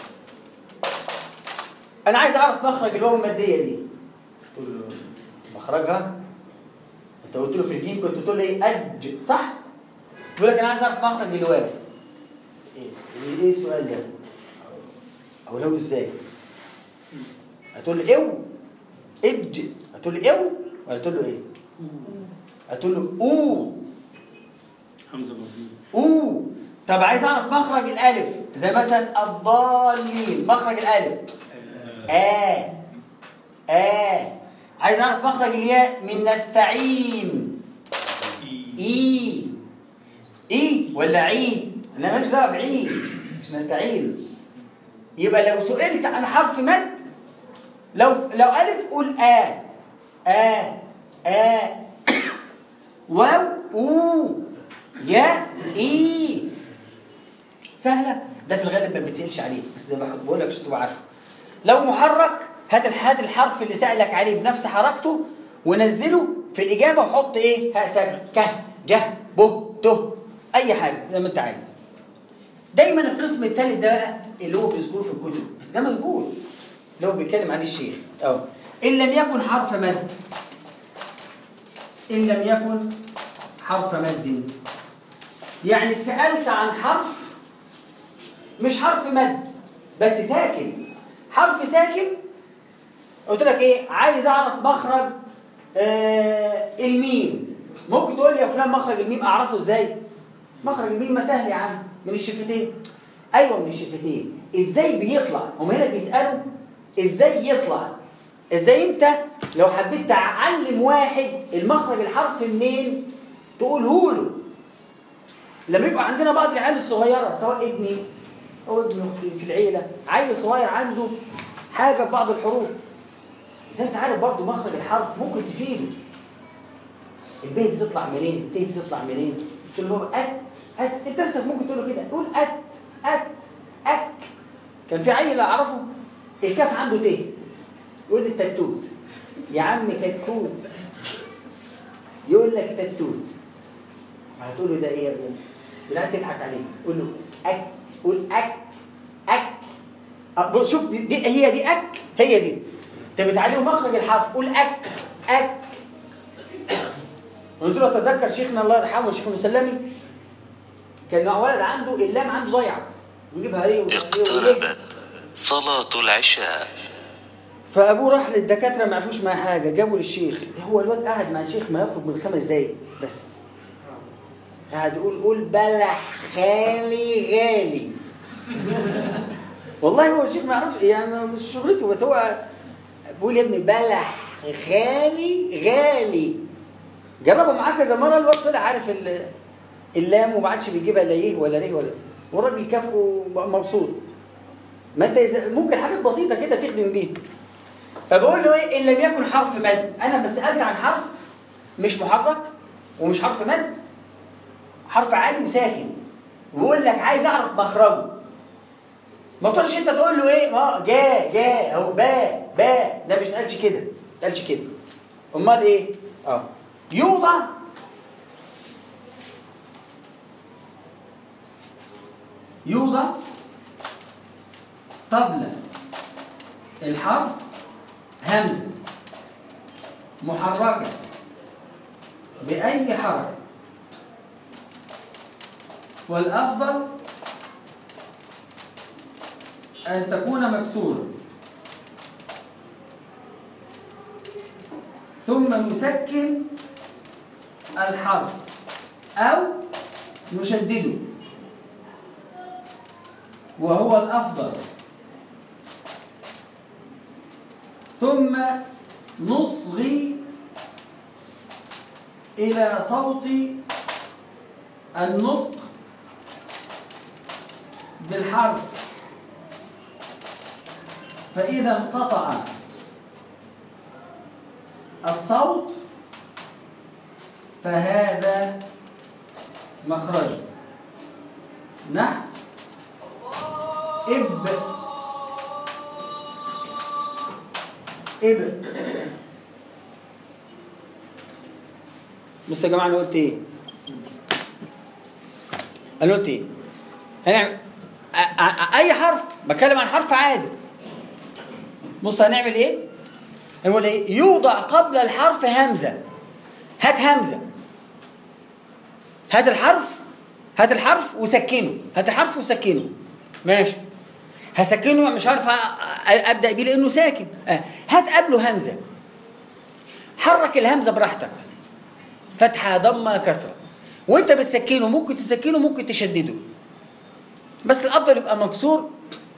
A: انا عايز اعرف مخرج الواو الماديه دي تقول له مخرجها انت قلت له في الجيم كنت تقول له ايه اج صح يقول لك انا عايز اعرف مخرج الواو ايه ايه السؤال ده اقوله له ازاي هتقول له او اج هتقول له او ولا تقول له ايه هتقول له او
B: حمزه مبني
A: او طب عايز اعرف مخرج الالف زي مثلا الضالين مخرج الالف آ آ عايز اعرف مخرج الياء من نستعين اي اي ولا عي انا ماليش دعوه بعي مش نستعين يبقى لو سئلت عن حرف مد لو لو الف قول آ آ آ واو او يا اي سهله ده في الغالب ما بتسالش عليه بس ده بحط- بقول لك عشان تبقى عارفه لو محرك هات الح- هات الحرف اللي سألك عليه بنفس حركته ونزله في الإجابة وحط إيه؟ هاء ساكن ك جه به ته أي حاجة زي ما أنت عايز. دايما القسم الثالث ده بقى اللي هو بيذكره في الكتب بس ده مذكور اللي هو بيتكلم عليه الشيخ أهو إن لم يكن حرف مد إن لم يكن حرف مد يعني اتسألت عن حرف مش حرف مد بس ساكن حرف ساكن قلت لك ايه عايز اعرف مخرج آه الميم ممكن تقول لي يا فلان مخرج الميم اعرفه ازاي مخرج الميم ما سهل يا عم من الشفتين ايوه من الشفتين ازاي بيطلع هم هنا بيسالوا ازاي يطلع ازاي انت لو حبيت تعلم واحد المخرج الحرف منين تقوله له لما يبقى عندنا بعض العيال الصغيره سواء ابني او ابن اختي في العيله عيل صغير عنده حاجه في بعض الحروف اذا انت عارف برضه مخرج الحرف ممكن تفيده البيه بتطلع منين الت بتطلع منين تقول له ات ات انت نفسك ممكن تقول له كده قول ات ات اك كان في عيل اعرفه الكاف عنده ت يقول لي التتوت يا عم كتكوت يقول لك تتوت هتقول له ده ايه يا ابني بالله تضحك عليه قول له اك قول اك اك أه، شوف دي, دي هي دي اك هي دي انت بتعلمه مخرج الحرف قول اك اك قلت له تذكر شيخنا الله يرحمه الشيخ المسلمي كان ولد عنده اللام عنده ضيعه ويجيبها ايه وإيه وإيه.
F: اقتربت صلاة العشاء
A: فابوه راح للدكاتره ما عرفوش معاه حاجه جابوا للشيخ هو الواد قاعد مع الشيخ ما يخرج من خمس دقايق بس قاعد يقول قول بلح خالي غالي والله هو الشيخ ما يعرفش يعني مش شغلته بس هو بيقول يا ابني بلح خالي غالي جربوا معاه كذا مره الواد طلع عارف ال- اللام وما عادش بيجيبها لا يه ولا ريه ولا والراجل كافئه مبسوط ما انت إذا- ممكن حاجات بسيطه كده تخدم بيها فبقول له ايه ان لم يكن حرف مد انا لما سالت عن حرف مش محرك ومش حرف مد حرف عادي وساكن ويقول لك عايز اعرف مخرجه ما تقولش انت تقول له ايه اه جا جا او با با ده مش تقالش كده ما تقالش كده امال ايه اه يوضع يوضع قبل الحرف همزة محركة بأي حركة والأفضل أن تكون مكسورة ثم نسكن الحرف أو نشدده وهو الأفضل ثم نصغي إلى صوت النطق بالحرف فإذا انقطع الصوت فهذا مخرج نحو إب إب بص يا جماعة أنا قلت إيه؟ أنا قلت إيه؟ هنعمل أ- أ- أي حرف بتكلم عن حرف عادي بص هنعمل إيه؟ هنقول إيه؟ يوضع قبل الحرف همزة هات همزة هات الحرف هات الحرف وسكنه هات الحرف وسكنه ماشي هسكنه مش عارف أ- أ- ابدا بيه لانه ساكن آه. هات قبله همزه حرك الهمزه براحتك فتحه ضمه كسره وانت بتسكنه ممكن تسكنه ممكن تشدده بس الافضل يبقى مكسور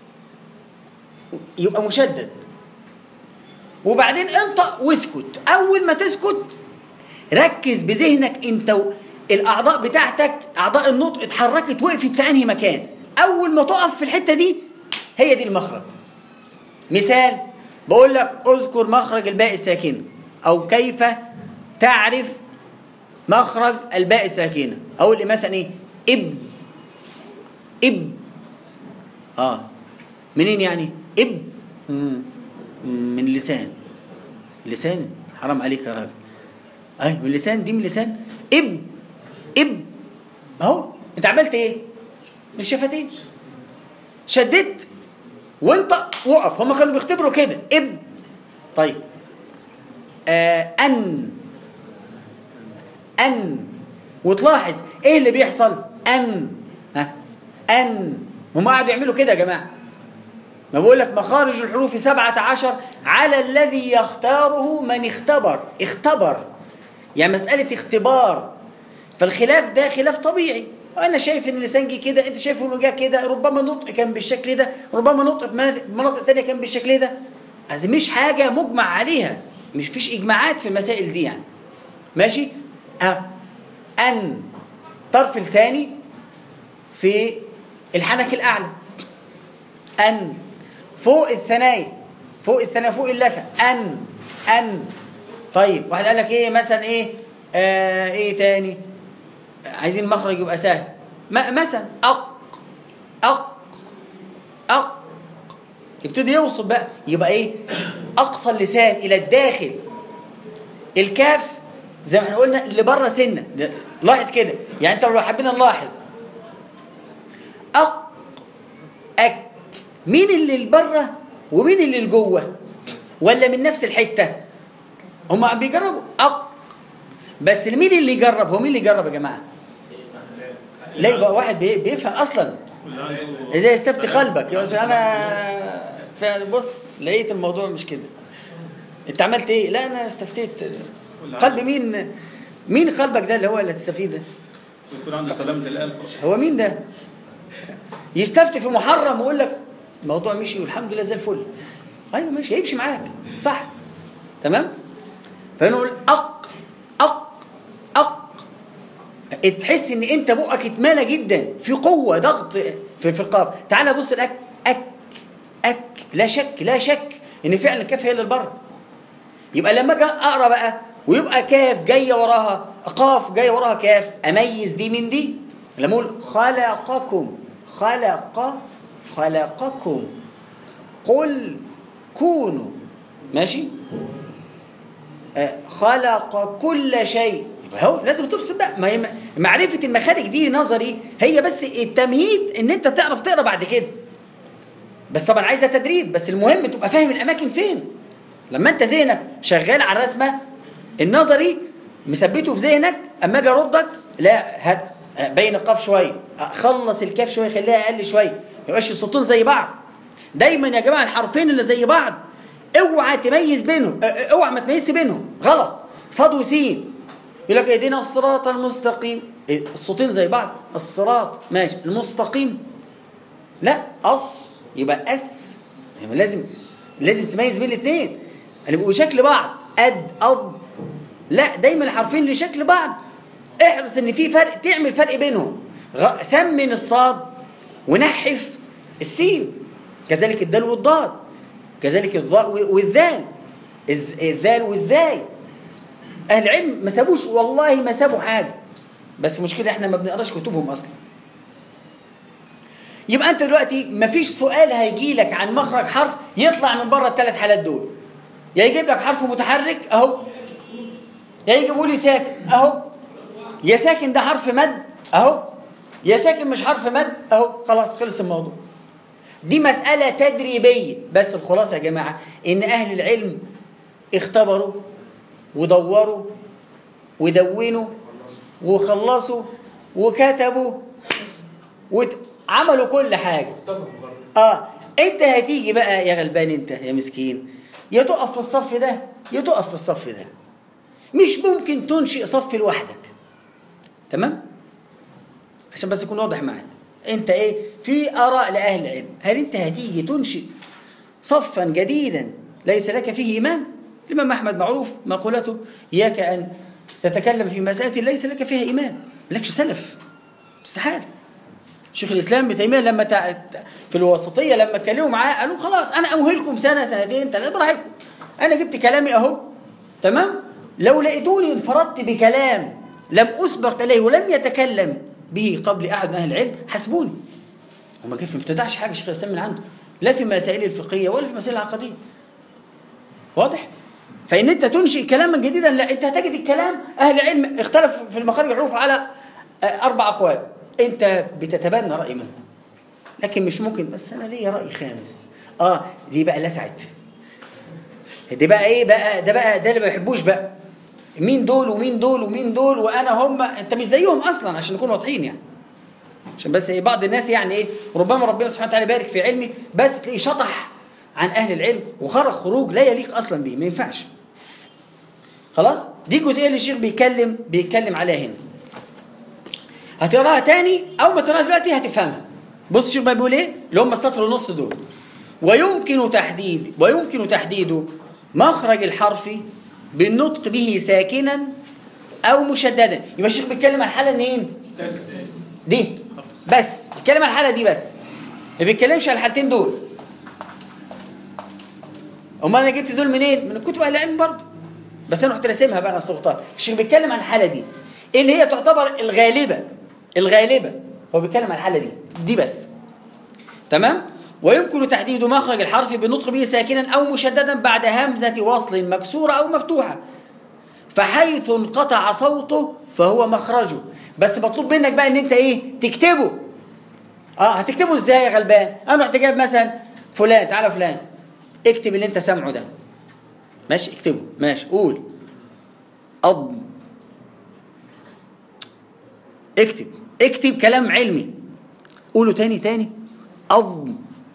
A: يبقى مشدد وبعدين انطق واسكت اول ما تسكت ركز بذهنك انت و- الاعضاء بتاعتك اعضاء النطق اتحركت وقفت في انهي مكان اول ما تقف في الحته دي هي دي المخرج مثال بقول لك اذكر مخرج الباء الساكنه او كيف تعرف مخرج الباء الساكنه اقول لي مثلا ايه اب اب اه منين يعني اب مم. من اللسان لسان حرام عليك يا راجل اي من اللسان دي من اللسان اب اب اهو انت عملت ايه من الشفتين شددت وانت وقف هم كانوا بيختبروا كده اب طيب آه ان ان وتلاحظ ايه اللي بيحصل ان ها ان هم قعدوا يعملوا كده يا جماعه ما بقول لك مخارج الحروف سبعة عشر على الذي يختاره من اختبر اختبر يعني مسألة اختبار فالخلاف ده خلاف طبيعي انا شايف ان اللسان جه كده انت شايف انه جه كده ربما نطق كان بالشكل ده ربما نطق في مناطق- مناطق تانية كان بالشكل ده هذه مش حاجة مجمع عليها مش فيش اجماعات في المسائل دي يعني ماشي أه. ان طرف لساني في الحنك الاعلى ان فوق الثنايا فوق الثنايا فوق اللثه ان ان طيب واحد قال لك ايه مثلا ايه آه ايه تاني عايزين مخرج يبقى سهل م- مثلا اق اق اق يبتدي يوصل بقى يبقى ايه اقصى اللسان الى الداخل الكاف زي ما احنا قلنا اللي بره سنه لاحظ كده يعني انت لو حبينا نلاحظ مين اللي لبره ومين اللي لجوه ولا من نفس الحته هما بيجربوا أق بس مين اللي يجرب هو مين اللي يجرب يا جماعه لا يبقى واحد بي- بيفهم اصلا
B: واللي عنده
A: ازاي يستفتي قلبك يا أستاذ انا فعلا بص لقيت الموضوع مش كده انت عملت ايه لا انا استفتيت قلب مين مين قلبك ده اللي هو اللي تستفتيه ده
B: يكون عنده سلامة القلب
A: هو مين ده يستفتي في محرم ويقول لك الموضوع مشي والحمد لله زي الفل ايوه ماشي هيمشي معاك صح تمام فنقول اق اق اق تحس ان انت بقك اتملى جدا في قوه ضغط في في القاف تعال بص الاك اك اك لا شك لا شك ان فعلا الكاف هي اللي لبره يبقى لما اجي اقرا بقى ويبقى كاف جايه وراها قاف جايه وراها كاف اميز دي من دي لما اقول خلقكم خلق خلقكم قل كونوا ماشي آه، خلق كل شيء يبقى هو لازم تفصل بقى ما هي معرفه المخارج دي نظري هي بس التمهيد ان انت تعرف تقرا بعد كده بس طبعا عايزه تدريب بس المهم تبقى فاهم الاماكن فين لما انت ذهنك شغال على الرسمه النظري مثبته في ذهنك اما اجي اردك لا هات بين القاف شويه خلص الكاف شويه خليها اقل شويه ما يبقاش الصوتين زي بعض دايما يا جماعه الحرفين اللي زي بعض اوعى تميز بينهم اه، اه، اوعى ما تميزش بينهم غلط صاد وسين يقول لك اهدنا الصراط المستقيم اه، الصوتين زي بعض الصراط ماشي المستقيم لا أص يبقى أس يعني لازم لازم تميز بين الاثنين اللي بيبقوا شكل بعض أد أض لا دايما الحرفين اللي شكل بعض احرص ان في فرق تعمل فرق بينهم غ... سمن الصاد ونحف السين كذلك الدال والضاد كذلك الظاء و- والذال الز... الذال والزاي اهل العلم ما سابوش والله ما سابوا حاجه بس مشكله احنا ما بنقراش كتبهم اصلا يبقى انت دلوقتي مفيش سؤال هيجي لك عن مخرج حرف يطلع من بره الثلاث حالات دول يا يجيب لك حرف متحرك اهو يا يجيبوا لي ساكن اهو يا ساكن ده حرف مد اهو يا ساكن مش حرف مد اهو خلاص خلص الموضوع دي مسألة تدريبية بس الخلاصة يا جماعة إن أهل العلم اختبروا ودوروا ودونوا وخلصوا وكتبوا وعملوا كل حاجة
E: اتفقوا خالص
A: اه انت هتيجي بقى يا غلبان انت يا مسكين يا تقف في الصف ده يا تقف في الصف ده مش ممكن تنشئ صف لوحدك تمام عشان بس يكون واضح معانا انت ايه في اراء لاهل العلم هل انت هتيجي تنشئ صفا جديدا ليس لك فيه امام الامام احمد معروف مقولته اياك ان تتكلم في مساله ليس لك فيها امام لكش سلف استحاله شيخ الاسلام ابن تيميه لما تع... في الوسطيه لما اتكلموا معاه قالوا خلاص انا امهلكم سنه سنتين ثلاثه براحتكم انا جبت كلامي اهو تمام لو لقيتوني انفردت بكلام لم اسبق اليه ولم يتكلم به قبل احد من اهل العلم حسبوني وما كيف ما ابتدعش حاجه شيخ الاسلام من عنده لا في مسائل الفقهيه ولا في مسائل العقديه واضح فان انت تنشئ كلاما جديدا لا انت هتجد الكلام اهل العلم اختلفوا في المخارج الحروف على آه، اربع اقوال انت بتتبنى راي منهم لكن مش ممكن بس انا ليا راي خامس اه دي بقى لسعت دي بقى ايه بقى ده بقى ده اللي ما بيحبوش بقى مين دول ومين دول ومين دول وانا هم انت مش زيهم اصلا عشان نكون واضحين يعني عشان بس ايه بعض الناس يعني ايه ربما ربنا سبحانه وتعالى يبارك في علمي بس تلاقيه شطح عن اهل العلم وخرج خروج لا يليق اصلا به ما ينفعش خلاص دي جزئيه اللي الشيخ بيتكلم بيتكلم عليها هنا هتقراها تاني او ما تقراها دلوقتي هتفهمها بص الشيخ بقى بيقول ايه اللي هم السطر ونص دول ويمكن تحديد ويمكن تحديد مخرج الحرف بالنطق به ساكنا او مشددا يبقى الشيخ بيتكلم عن حاله منين دي بس بيتكلم عن الحاله دي بس ما بيتكلمش عن الحالتين دول امال انا جبت دول منين من كتب اهل العلم برضه بس انا رحت راسمها بقى انا سلطان الشيخ بيتكلم عن الحاله دي اللي هي تعتبر الغالبه الغالبه هو بيتكلم عن الحاله دي دي بس تمام ويمكن تحديد مخرج الحرف بالنطق به ساكنا او مشددا بعد همزه وصل مكسوره او مفتوحه فحيث انقطع صوته فهو مخرجه بس مطلوب منك بقى ان انت ايه تكتبه اه هتكتبه ازاي يا غلبان انا رحت جايب مثلا فلان تعالى فلان اكتب اللي انت سامعه ده ماشي اكتبه ماشي قول أض اكتب اكتب كلام علمي قوله تاني تاني أض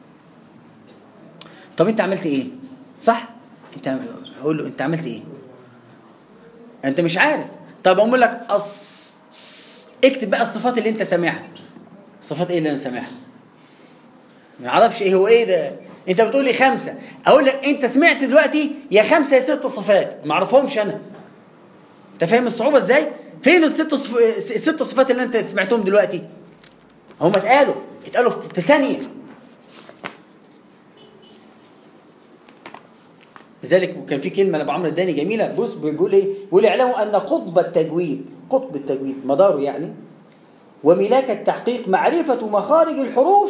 A: طب انت عملت ايه صح انت عم- قول له انت عملت ايه انت مش عارف طب اقول لك أص ص- اكتب بقى الصفات اللي انت سامعها صفات ايه اللي انا سامعها ما اعرفش ايه هو ايه ده انت بتقول لي خمسه اقول لك انت سمعت دلوقتي يا خمسه يا ست صفات ما اعرفهمش انا انت فاهم الصعوبه ازاي فين الست صف... الست صفات اللي انت سمعتهم دلوقتي هم اتقالوا اتقالوا في ثانيه لذلك كان في كلمه لابو عمرو الداني جميله بص بيقول ايه؟ بيقول اعلموا ان قطب التجويد قطب التجويد مداره يعني وملاك التحقيق معرفه مخارج الحروف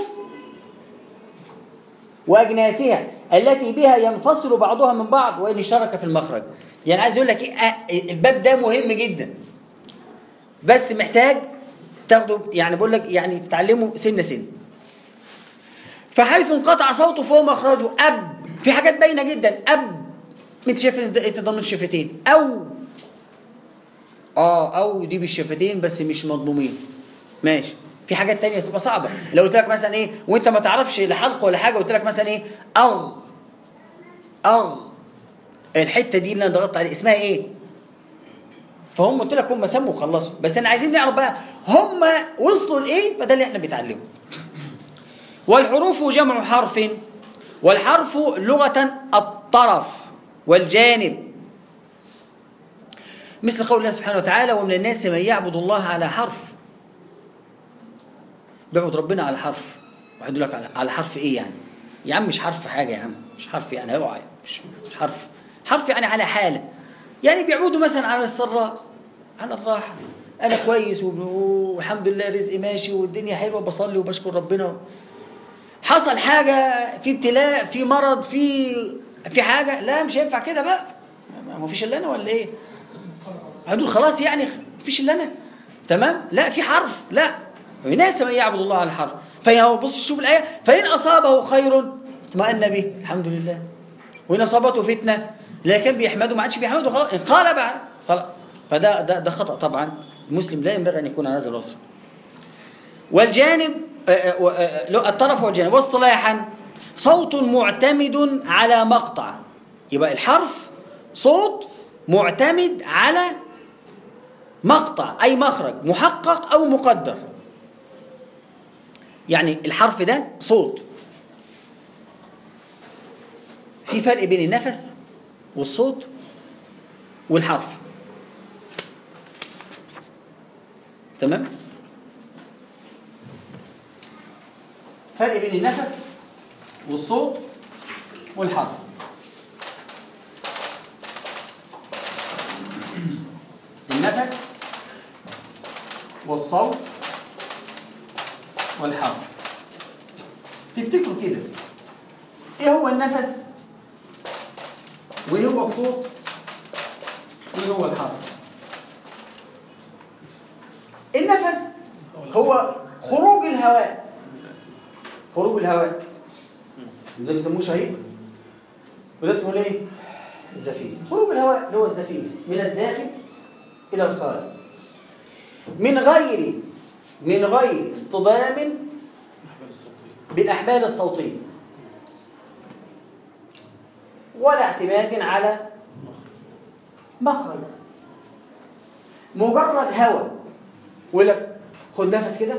A: واجناسها التي بها ينفصل بعضها من بعض وان اشترك في المخرج. يعني عايز يقول لك ايه آه، الباب ده مهم جدا. بس محتاج تاخده يعني بقول لك يعني تتعلمه سنه سنه. فحيث انقطع صوته فهو مخرجه اب في حاجات باينه جدا اب انت شايف ان ده- انت ضمن الشفتين او اه او دي بالشفتين بس مش مضمومين ماشي في حاجات تانية تبقى صعبة لو قلت لك مثلا ايه وانت ما تعرفش لا حلق ولا حاجة قلت لك مثلا ايه اغ اغ الحتة دي اللي انا ضغطت عليها اسمها ايه فهم قلت لك هم سموا وخلصوا بس انا عايزين نعرف بقى هم وصلوا لايه فده اللي احنا بنتعلمه والحروف جمع حرف والحرف لغة الطرف والجانب مثل قول الله سبحانه وتعالى ومن الناس من يعبد الله على حرف بيعبد ربنا على حرف واحد يقول لك على- على حرف ايه يعني يا عم مش حرف حاجة يا عم مش حرف يعني اوعى مش, مش حرف حرف يعني على حالة يعني بيعودوا مثلا على السراء على الراحة أنا كويس وب- والحمد لله رزقي ماشي والدنيا حلوة بصلي وبشكر ربنا حصل حاجة في ابتلاء في مرض في في حاجة لا مش هينفع كده بقى ما هو فيش إلا أنا ولا إيه؟ هدول خلاص يعني مفيش إلا أنا تمام؟ لا في حرف لا ناس من يعبد الله على الحرف فهو بص شوف الآية فإن أصابه خير اطمأن به الحمد لله وإن أصابته فتنة لا كان بيحمده ما عادش بيحمده خلاص انقلب خلاص فده ده ده خطأ طبعا المسلم لا ينبغي أن يكون على هذا الوصف والجانب آه، آه، آه، له الطرف والجانب واصطلاحا صوت معتمد على مقطع يبقى الحرف صوت معتمد على مقطع أي مخرج محقق أو مقدر يعني الحرف ده صوت في فرق بين النفس والصوت والحرف تمام فرق بين النفس والصوت والحرف النفس والصوت والحرف تفتكروا كده ايه هو النفس وايه هو الصوت وايه هو الحرف النفس هو خروج الهواء خروج الهواء ده بيسموه شهيق وده اسمه ايه؟ الزفير خروج الهواء اللي هو الزفير من الداخل الى الخارج من غير من غير اصطدام
B: الأحبال الصوتية
A: بالاحبال الصوتيه ولا اعتماد على مخرج مجرد هواء يقول لك خد نفس كده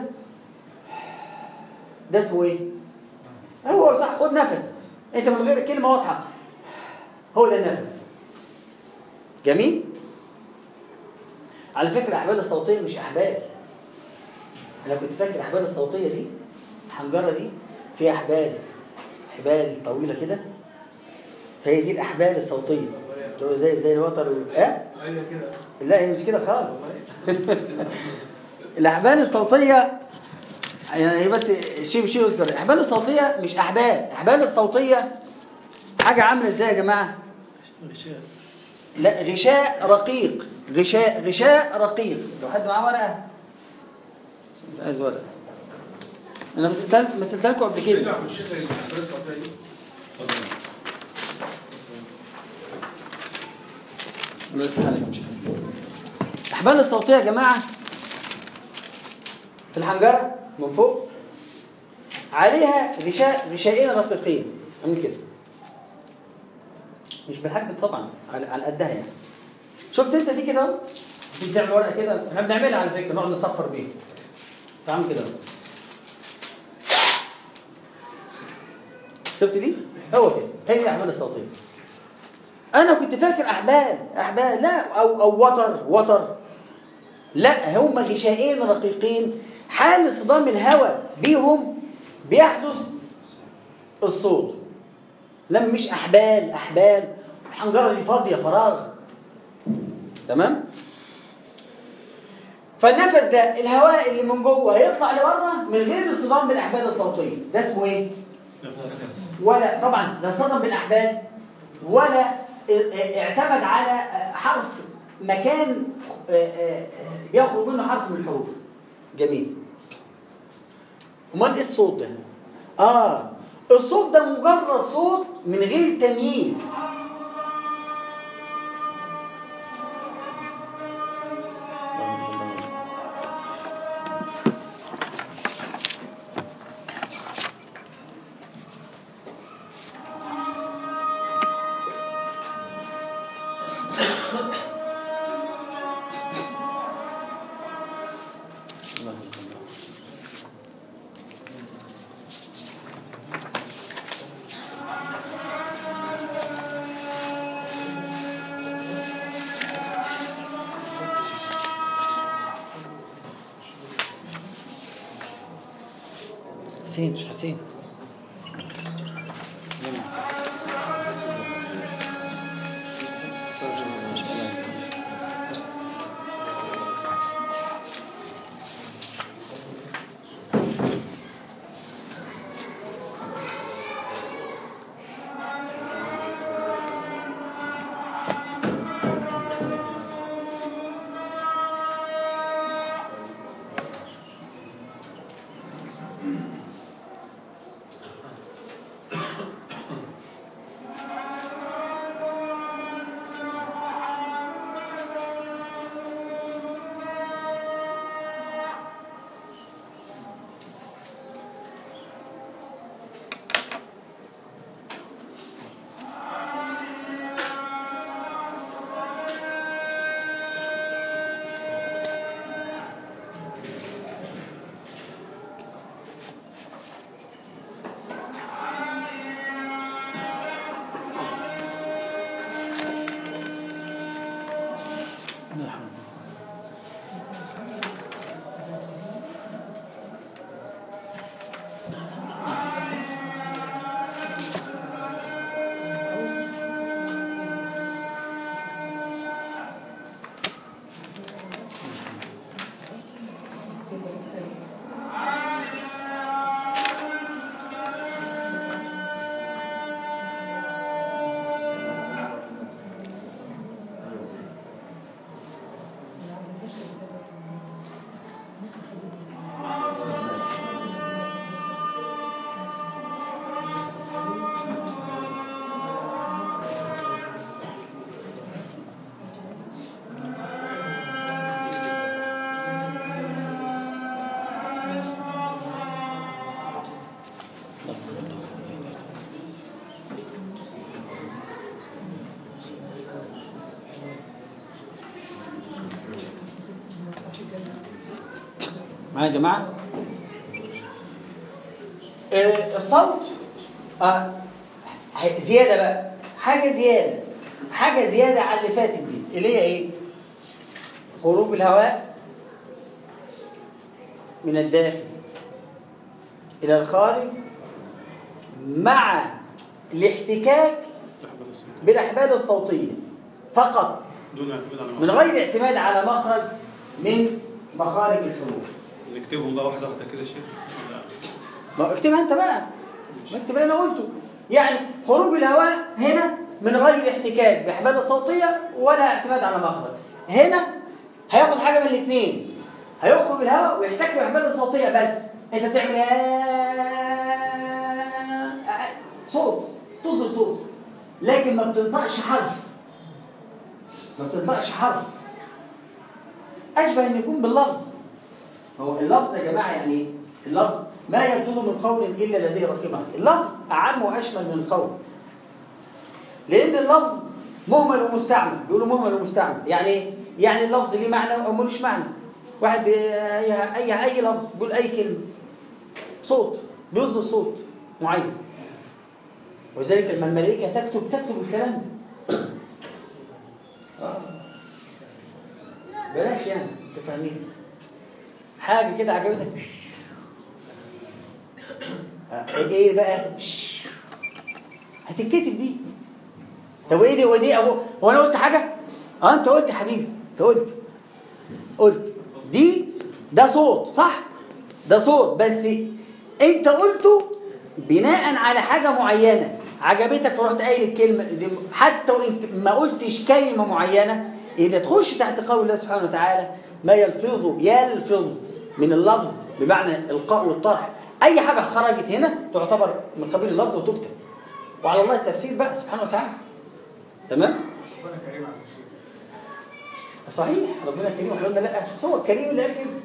A: ده اسمه ايه؟ هو صح خد نفس انت من غير كلمه واضحه هو ده النفس جميل على فكره الاحبال الصوتيه مش احبال انا كنت فاكر الاحبال الصوتيه دي الحنجره دي فيها احبال حبال طويله كده فهي دي الاحبال الصوتيه تبقى زي زي الوتر وال- اه
E: ايوه كده
A: لا هي مش كده خالص الاحبال الصوتيه يعني هي بس شيء شيء يذكر الاحبال الصوتيه مش احبال الاحبال الصوتيه حاجه عامله ازاي يا جماعه
B: غشاء
A: لا غشاء رقيق غشاء غشاء رقيق لو حد معاه ورقه عايز ورقه انا مثلت مثلت لكم قبل كده
E: ترجع من الشيخ للأحبال الصوتية دي
A: الله يصلح عليكم شيخ حسن الاحبال الصوتيه يا جماعه في الحنجره من فوق عليها غشاء غشائين رقيقين عامل كده مش بالحجم طبعا على على قدها يعني شفت انت دي كده اهو دي بتعمل ورقه كده احنا بنعملها على فكره نقعد نصفر بيها تعمل كده اهو شفت دي هو كده هي دي الاحبال الصوتيه انا كنت فاكر احبال احبال لا او او وتر وتر لا هم غشائين رقيقين حال اصطدام الهواء بيهم بيحدث الصوت لما مش احبال احبال الحنجره دي فاضيه فراغ تمام فالنفس ده الهواء اللي من جوه هيطلع لبره من غير اصطدام بالاحبال الصوتيه ده اسمه ايه ولا طبعا لا صدم بالاحبال ولا اعتمد على حرف مكان بيخرج منه حرف من الحروف جميل امال ايه الصوت ده اه الصوت ده مجرد صوت من غير تمييز حسين مش حسين معايا يا جماعه آه، الصوت آه ح- زياده بقى حاجه زياده حاجه زياده على اللي فاتت دي اللي هي ايه خروج الهواء من الداخل الى الخارج مع الاحتكاك بالاحبال الصوتيه فقط
B: دون اعتماد على
A: من غير اعتماد على مخرج من مخارج الحروف
B: نكتبهم بقى واحده واحده كده يا شيخ ولا
A: ما اكتبها انت بقى ما اكتب اللي انا قلته يعني خروج الهواء هنا من غير احتكاك باحبال صوتيه ولا اعتماد على مخرج هنا هياخد حاجه من الاثنين هيخرج الهواء ويحتك باحبال الصوتيه بس انت بتعمل آه، صوت تصدر صوت لكن ما بتنطقش حرف ما بتنطقش حرف اشبه ان يكون باللفظ هو اللفظ يا جماعه يعني إيه؟ اللفظ ما يلفظ من قول الا لديه رقيب عتيد اللفظ اعم واشمل من القول لان اللفظ مهمل ومستعمل بيقولوا مهمل ومستعمل يعني ايه يعني اللفظ ليه معنى او ملوش معنى واحد بي- اي اي اي لفظ بيقول اي كلمه صوت بيصدر صوت معين ولذلك لما الملائكه تكتب تكتب الكلام ده آه. بلاش يعني انت فاهمين حاجه كده عجبتك آه، ايه بقى هتتكتب دي طب ايه دي ودي اهو هو انا قلت حاجه اه انت قلت يا حبيبي انت قلت قلت دي ده صوت صح ده صوت بس انت قلته بناء على حاجه معينه عجبتك فرحت قايل الكلمه دي حتى وان ما قلتش كلمه معينه اللي تخش تحت قول الله سبحانه وتعالى ما يلفظ يلفظ من اللفظ بمعنى القاء والطرح اي حاجه خرجت هنا تعتبر من قبيل اللفظ وتكتب وعلى الله التفسير بقى سبحانه وتعالى تمام
E: ربنا كريم على الشيخ
A: صحيح ربنا كريم واحنا قلنا لا بس هو الكريم اللي قال كده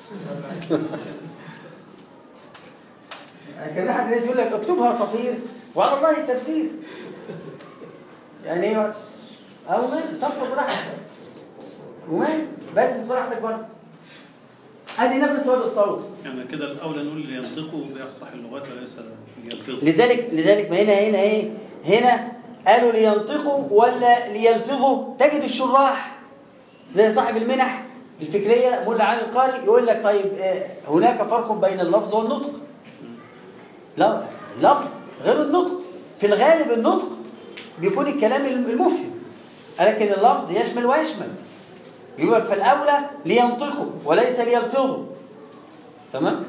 A: كان احد الناس يقول لك اكتبها صفير وعلى الله التفسير يعني ايه او ما صفر براحتك وما بس براحتك برضه ادي نفس وهذا الصوت
B: يعني كده الاولى نقول لينطقوا بافصح اللغات وليس ليلفظوا
A: لذلك لذلك ما هنا هنا ايه هنا قالوا لينطقوا ولا ليلفظوا تجد الشراح زي صاحب المنح الفكريه ملا علي القاري يقول لك طيب آه، هناك فرق بين اللفظ والنطق لا اللفظ غير النطق في الغالب النطق بيكون الكلام المفهم لكن اللفظ يشمل ويشمل يقول لك فالاولى لينطقوا وليس ليلفظوا تمام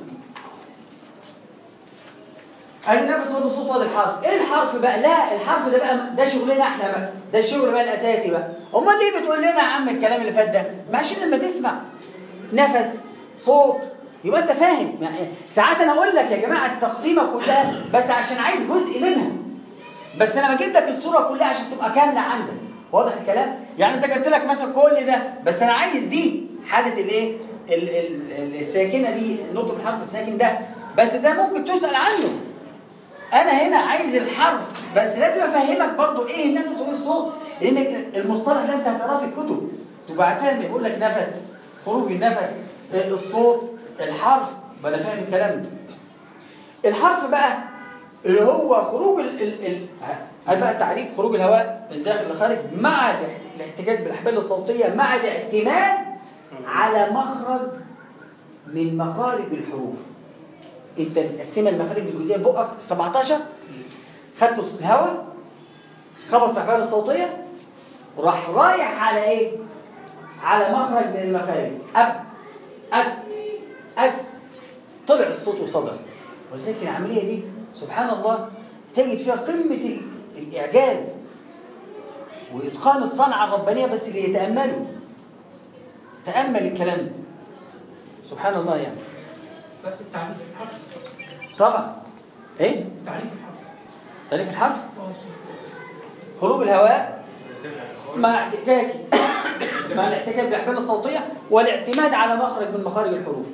A: قال نفس وده صوت وده الحرف ايه الحرف بقى لا الحرف ده بقى ده شغلنا احنا بقى ده الشغل بقى الاساسي بقى امال ليه بتقول لنا يا عم الكلام اللي فات ده ما عشان لما تسمع نفس صوت يبقى انت فاهم يعني ساعات انا اقول لك يا جماعه التقسيمه كلها بس عشان عايز جزء منها بس انا بجيب لك الصوره كلها عشان تبقى كامله عندك واضح الكلام يعني ذكرت لك مثلا كل ده بس انا عايز دي حاله الايه ال- ال- ال- الساكنه دي نطق الحرف الساكن ده بس ده ممكن تسال عنه انا هنا عايز الحرف بس لازم افهمك برضو ايه النفس وايه الصوت لان المصطلح ده انت هتقراه في الكتب تبقى فاهم يقول لك نفس خروج النفس آه، الصوت الحرف بقى انا فاهم الكلام ده الحرف بقى اللي هو خروج ال ال ال هل بقى تعريف خروج الهواء من داخل لخارج مع الاح- الاحتجاج بالاحبال الصوتيه مع الاعتماد على مخرج من مخارج الحروف انت مقسمه المخارج الجزئيه بقك 17 خدت الهواء خبط في الاحبال الصوتيه وراح رايح على ايه؟ على مخرج من المخارج اب اد اس طلع الصوت وصدر ولذلك العمليه دي سبحان الله تجد فيها قمه ال- الاعجاز واتقان الصنعه الربانيه بس اللي يتاملوا تامل الكلام ده سبحان الله يعني
C: تعريف الحرف
A: طبعا ايه
C: تعريف الحرف
A: تعريف الحرف
C: اه شيخ.
A: خروج الهواء مع احتكاك مع الاحتكاك بالاحبال الصوتيه والاعتماد على مخرج من مخارج الحروف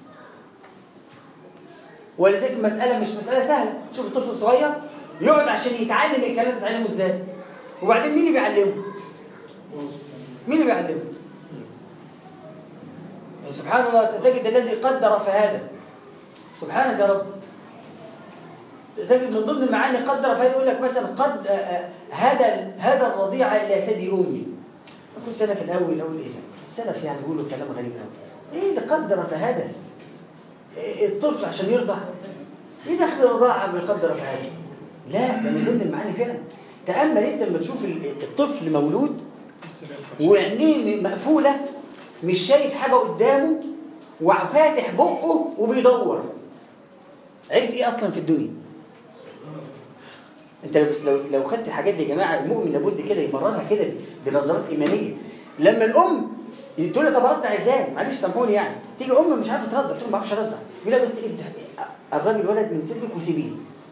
A: ولذلك المساله مش مساله سهله شوف الطفل الصغير يقعد عشان يتعلم الكلام ده يتعلمه ازاي وبعدين مين اللي بيعلمه مين اللي بيعلمه يعني سبحان الله تجد الذي قدر فهذا سبحانك يا رب تجد من ضمن المعاني قدر فهذا يقول لك مثلا قد آه، آه، هذا هذا الرضيع الى ثدي امي كنت انا في الاول اقول ايه ده السلف يعني بيقولوا كلام غريب قوي ايه اللي قدر فهذا إيه الطفل عشان يرضع ايه دخل الرضاعه بيقدر فهذا لا ده من ضمن المعاني فعلا تامل انت لما تشوف ال- الطفل مولود وعينيه مقفوله مش شايف حاجه قدامه وفاتح بقه وبيدور عرف ايه اصلا في الدنيا انت بس لو لو خدت الحاجات دي يا جماعه المؤمن لابد كده يمررها كده بنظرات ايمانيه لما الام تقول لي طب ارضع ازاي معلش سامحوني يعني تيجي ام مش عارفه ترضع تقول ما بعرفش ارضع يقول لها بس ابدا الراجل الولد من صدرك وسيبيه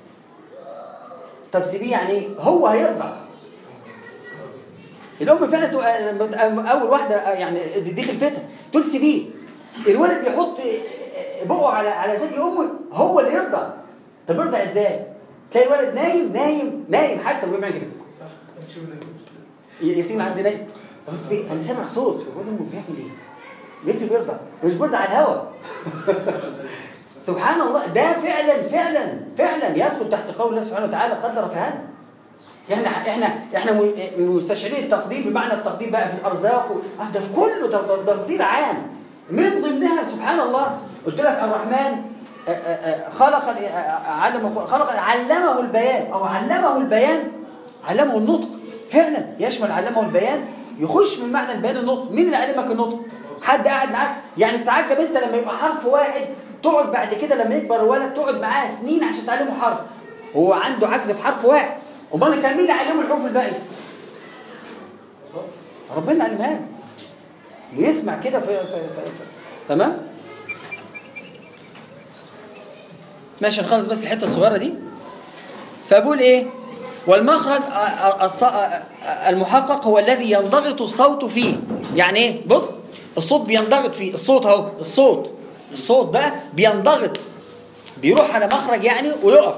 A: طب سيبيه يعني ايه هو هيرضع الام فعلا تبقى لما اول واحده يعني دي خلفتها تقول سيبيه الولد يحط بقه على على ثدي امه هو اللي يرضع طب يرضع ازاي تلاقي الولد نايم نايم نايم حتى وهو بيعمل كده
E: صح هنشوف ده
A: ياسين عندي نايم طب انت إيه؟ انا سامع صوت بقول له بيعمل ايه بيتي بيرضع مش بيرضع على الهوا سبحان الله ده فعلا فعلا فعلا يدخل تحت قول الله سبحانه وتعالى قدر فهذا احنا احنا احنا م- مستشعرين التقدير بمعنى التقدير بقى في الارزاق و- آه ده في كله ده- ده تقدير عام من ضمنها سبحان الله قلت لك الرحمن آه، آه، آه، خلق ال- آه، آه، علم خلق علمه البيان او علمه البيان علمه النطق فعلا يشمل علمه البيان يخش من معنى البيان النطق مين اللي علمك النطق حد قاعد معاك يعني تعجب انت لما يبقى حرف واحد تقعد بعد كده لما يكبر الولد تقعد معاه سنين عشان تعلمه حرف هو عنده عجز في حرف واحد امال كان مين اللي علمه الحروف الباقيه ربنا علمها له ويسمع كده في, في, في, في تمام ماشي نخلص بس الحته الصغيره دي فبقول ايه والمخرج ا- ا- الص- ا- المحقق هو الذي ينضغط الصوت فيه يعني ايه بص الصوت بينضغط فيه الصوت اهو الصوت الصوت بقى بينضغط بيروح على مخرج يعني ويقف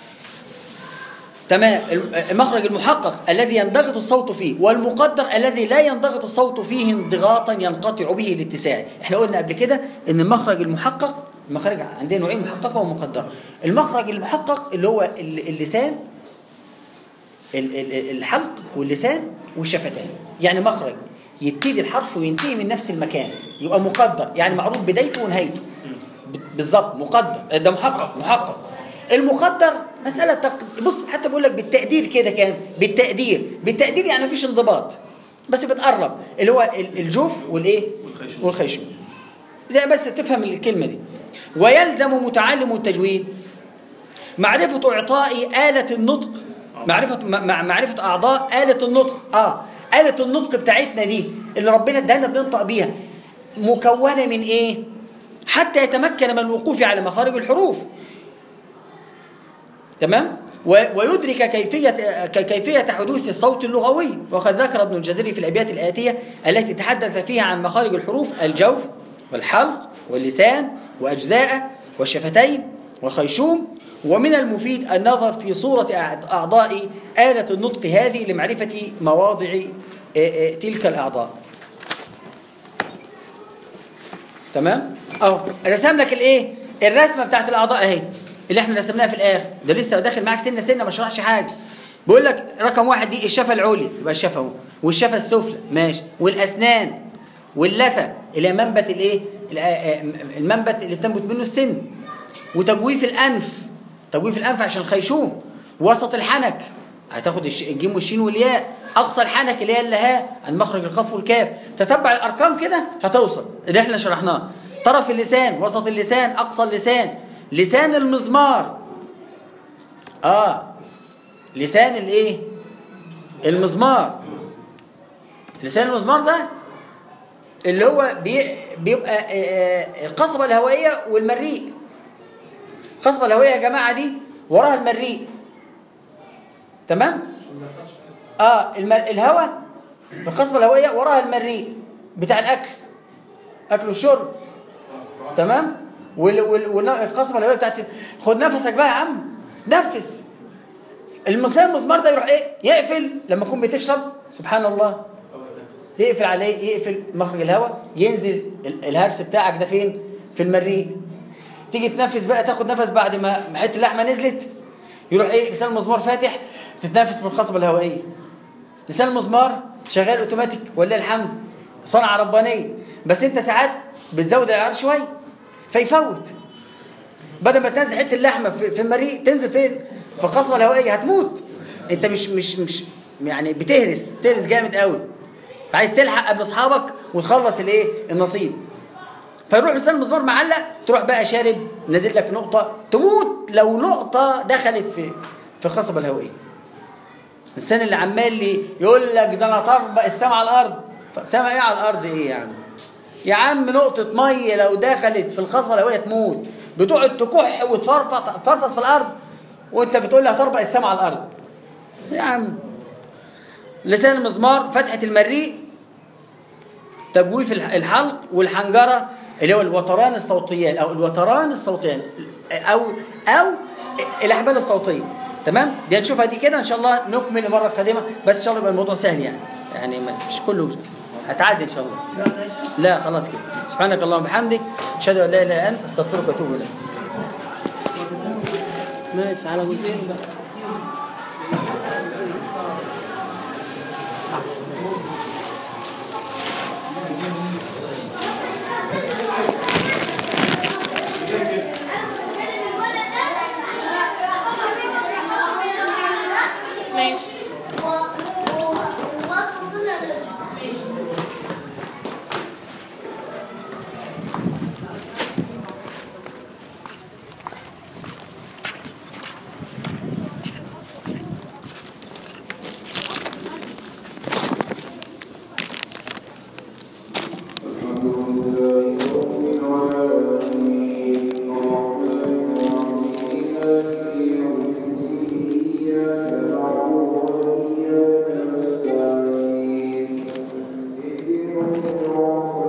A: تمام المخرج المحقق الذي ينضغط الصوت فيه والمقدر الذي لا ينضغط الصوت فيه انضغاطا ينقطع به الاتساع احنا قلنا قبل كده ان المخرج المحقق المخرج عندنا نوعين محققه ومقدره المخرج المحقق اللي هو ال- اللسان ال- ال- الحلق واللسان والشفتان يعني مخرج يبتدي الحرف وينتهي من نفس المكان يبقى مقدر يعني معروف بدايته ونهايته ب- بالظبط مقدر ده محقق محقق المقدر مسألة تق... بص حتى بقول لك بالتقدير كده كان بالتقدير بالتقدير يعني مفيش انضباط بس بتقرب اللي هو ال- الجوف والايه
B: والخيشوم.
A: والخيشوم ده بس تفهم الكلمة دي ويلزم متعلم التجويد معرفة إعطاء آلة النطق معرفة مع معرفة أعضاء آلة النطق آه آلة النطق بتاعتنا دي اللي ربنا ادانا بننطق بيها مكونة من إيه؟ حتى يتمكن من الوقوف على مخارج الحروف تمام؟ و- ويدرك كيفية ك- كيفية حدوث الصوت اللغوي وقد ذكر ابن الجزري في الأبيات الآتية التي تحدث فيها عن مخارج الحروف الجوف والحلق واللسان وأجزاءه والشفتين والخيشوم ومن المفيد النظر في صورة أعض- أعضاء آلة النطق هذه لمعرفة مواضع آه، آه، تلك الأعضاء تمام اهو رسم لك الايه الرسمه بتاعت الاعضاء اهي اللي احنا رسمناها في الاخر ده لسه داخل معاك سنه سنه ما شرحش حاجه بيقول لك رقم واحد دي الشفه العليا يبقى الشفه اهو والشفه السفلى ماشي والاسنان واللثه اللي هي منبت الايه ال- آه، المنبت اللي بتنبت منه السن وتجويف الانف تجويف الانف عشان الخيشوم وسط الحنك هتاخد الش- الجيم والشين والياء اقصى الحنك اللي هي اللهاء عند مخرج القاف والكاف تتبع الارقام كده هتوصل اللي احنا شرحناه طرف اللسان وسط اللسان اقصى اللسان لسان المزمار اه لسان الايه المزمار لسان المزمار ده اللي هو بي بيبقى آه، آه، القصبة الهوائية والمريء القصبة الهوائية يا جماعة دي وراها المريء تمام اه المر... الهواء في القصبة الهوائية وراها المريء بتاع الأكل أكل والشرب تمام وال... وال... والقصبة الهوائية بتاعت خد نفسك بقى يا عم نفس المسلم المزمار ده يروح ايه يقفل لما تكون بتشرب سبحان الله يقفل عليه يقفل مخرج الهواء ينزل ال- الهرس بتاعك ده فين في المريء تيجي تنفس بقى تاخد نفس بعد ما حته اللحمه نزلت يروح ايه لسان المزمار فاتح تتنفس من القصبه الهوائيه لسان المزمار شغال اوتوماتيك ولله الحمد صنعه ربانيه بس انت ساعات بتزود العيار شويه فيفوت بدل ما تنزل حته اللحمه في في المريء تنزل فين في القصبه الهوائيه هتموت انت مش مش مش يعني بتهرس تهرس جامد قوي عايز تلحق قبل اصحابك وتخلص الايه النصيب فيروح لسان المزمار معلق تروح بقى شارب نازل لك نقطه تموت لو نقطه دخلت في في القصبه الهوائيه الانسان اللي عمال لي يقول لك ده انا طربق السما على الارض طب سما ايه على الارض ايه يعني يا عم نقطة مية لو دخلت في القصبة الهوائية تموت بتقعد تكح وتفرفط تفرفص في الارض وانت بتقول لي هتربق السماء على الارض يا عم لسان المزمار فتحة المريء تجويف الح- الحلق والحنجرة اللي هو الوتران الصوتيان أو الوتران الصوتيان أو أو الأحبال الصوتية تمام؟ دي هنشوفها دي كده إن شاء الله نكمل المرة القادمة بس إن شاء الله يبقى الموضوع سهل يعني يعني ما- مش كله هتعدي إن شاء الله لا خلاص كده سبحانك اللهم وبحمدك أشهد أن لا إله إلا أنت أستغفرك وأتوب إليك
C: ماشي على جزئين بقى
G: Thank you.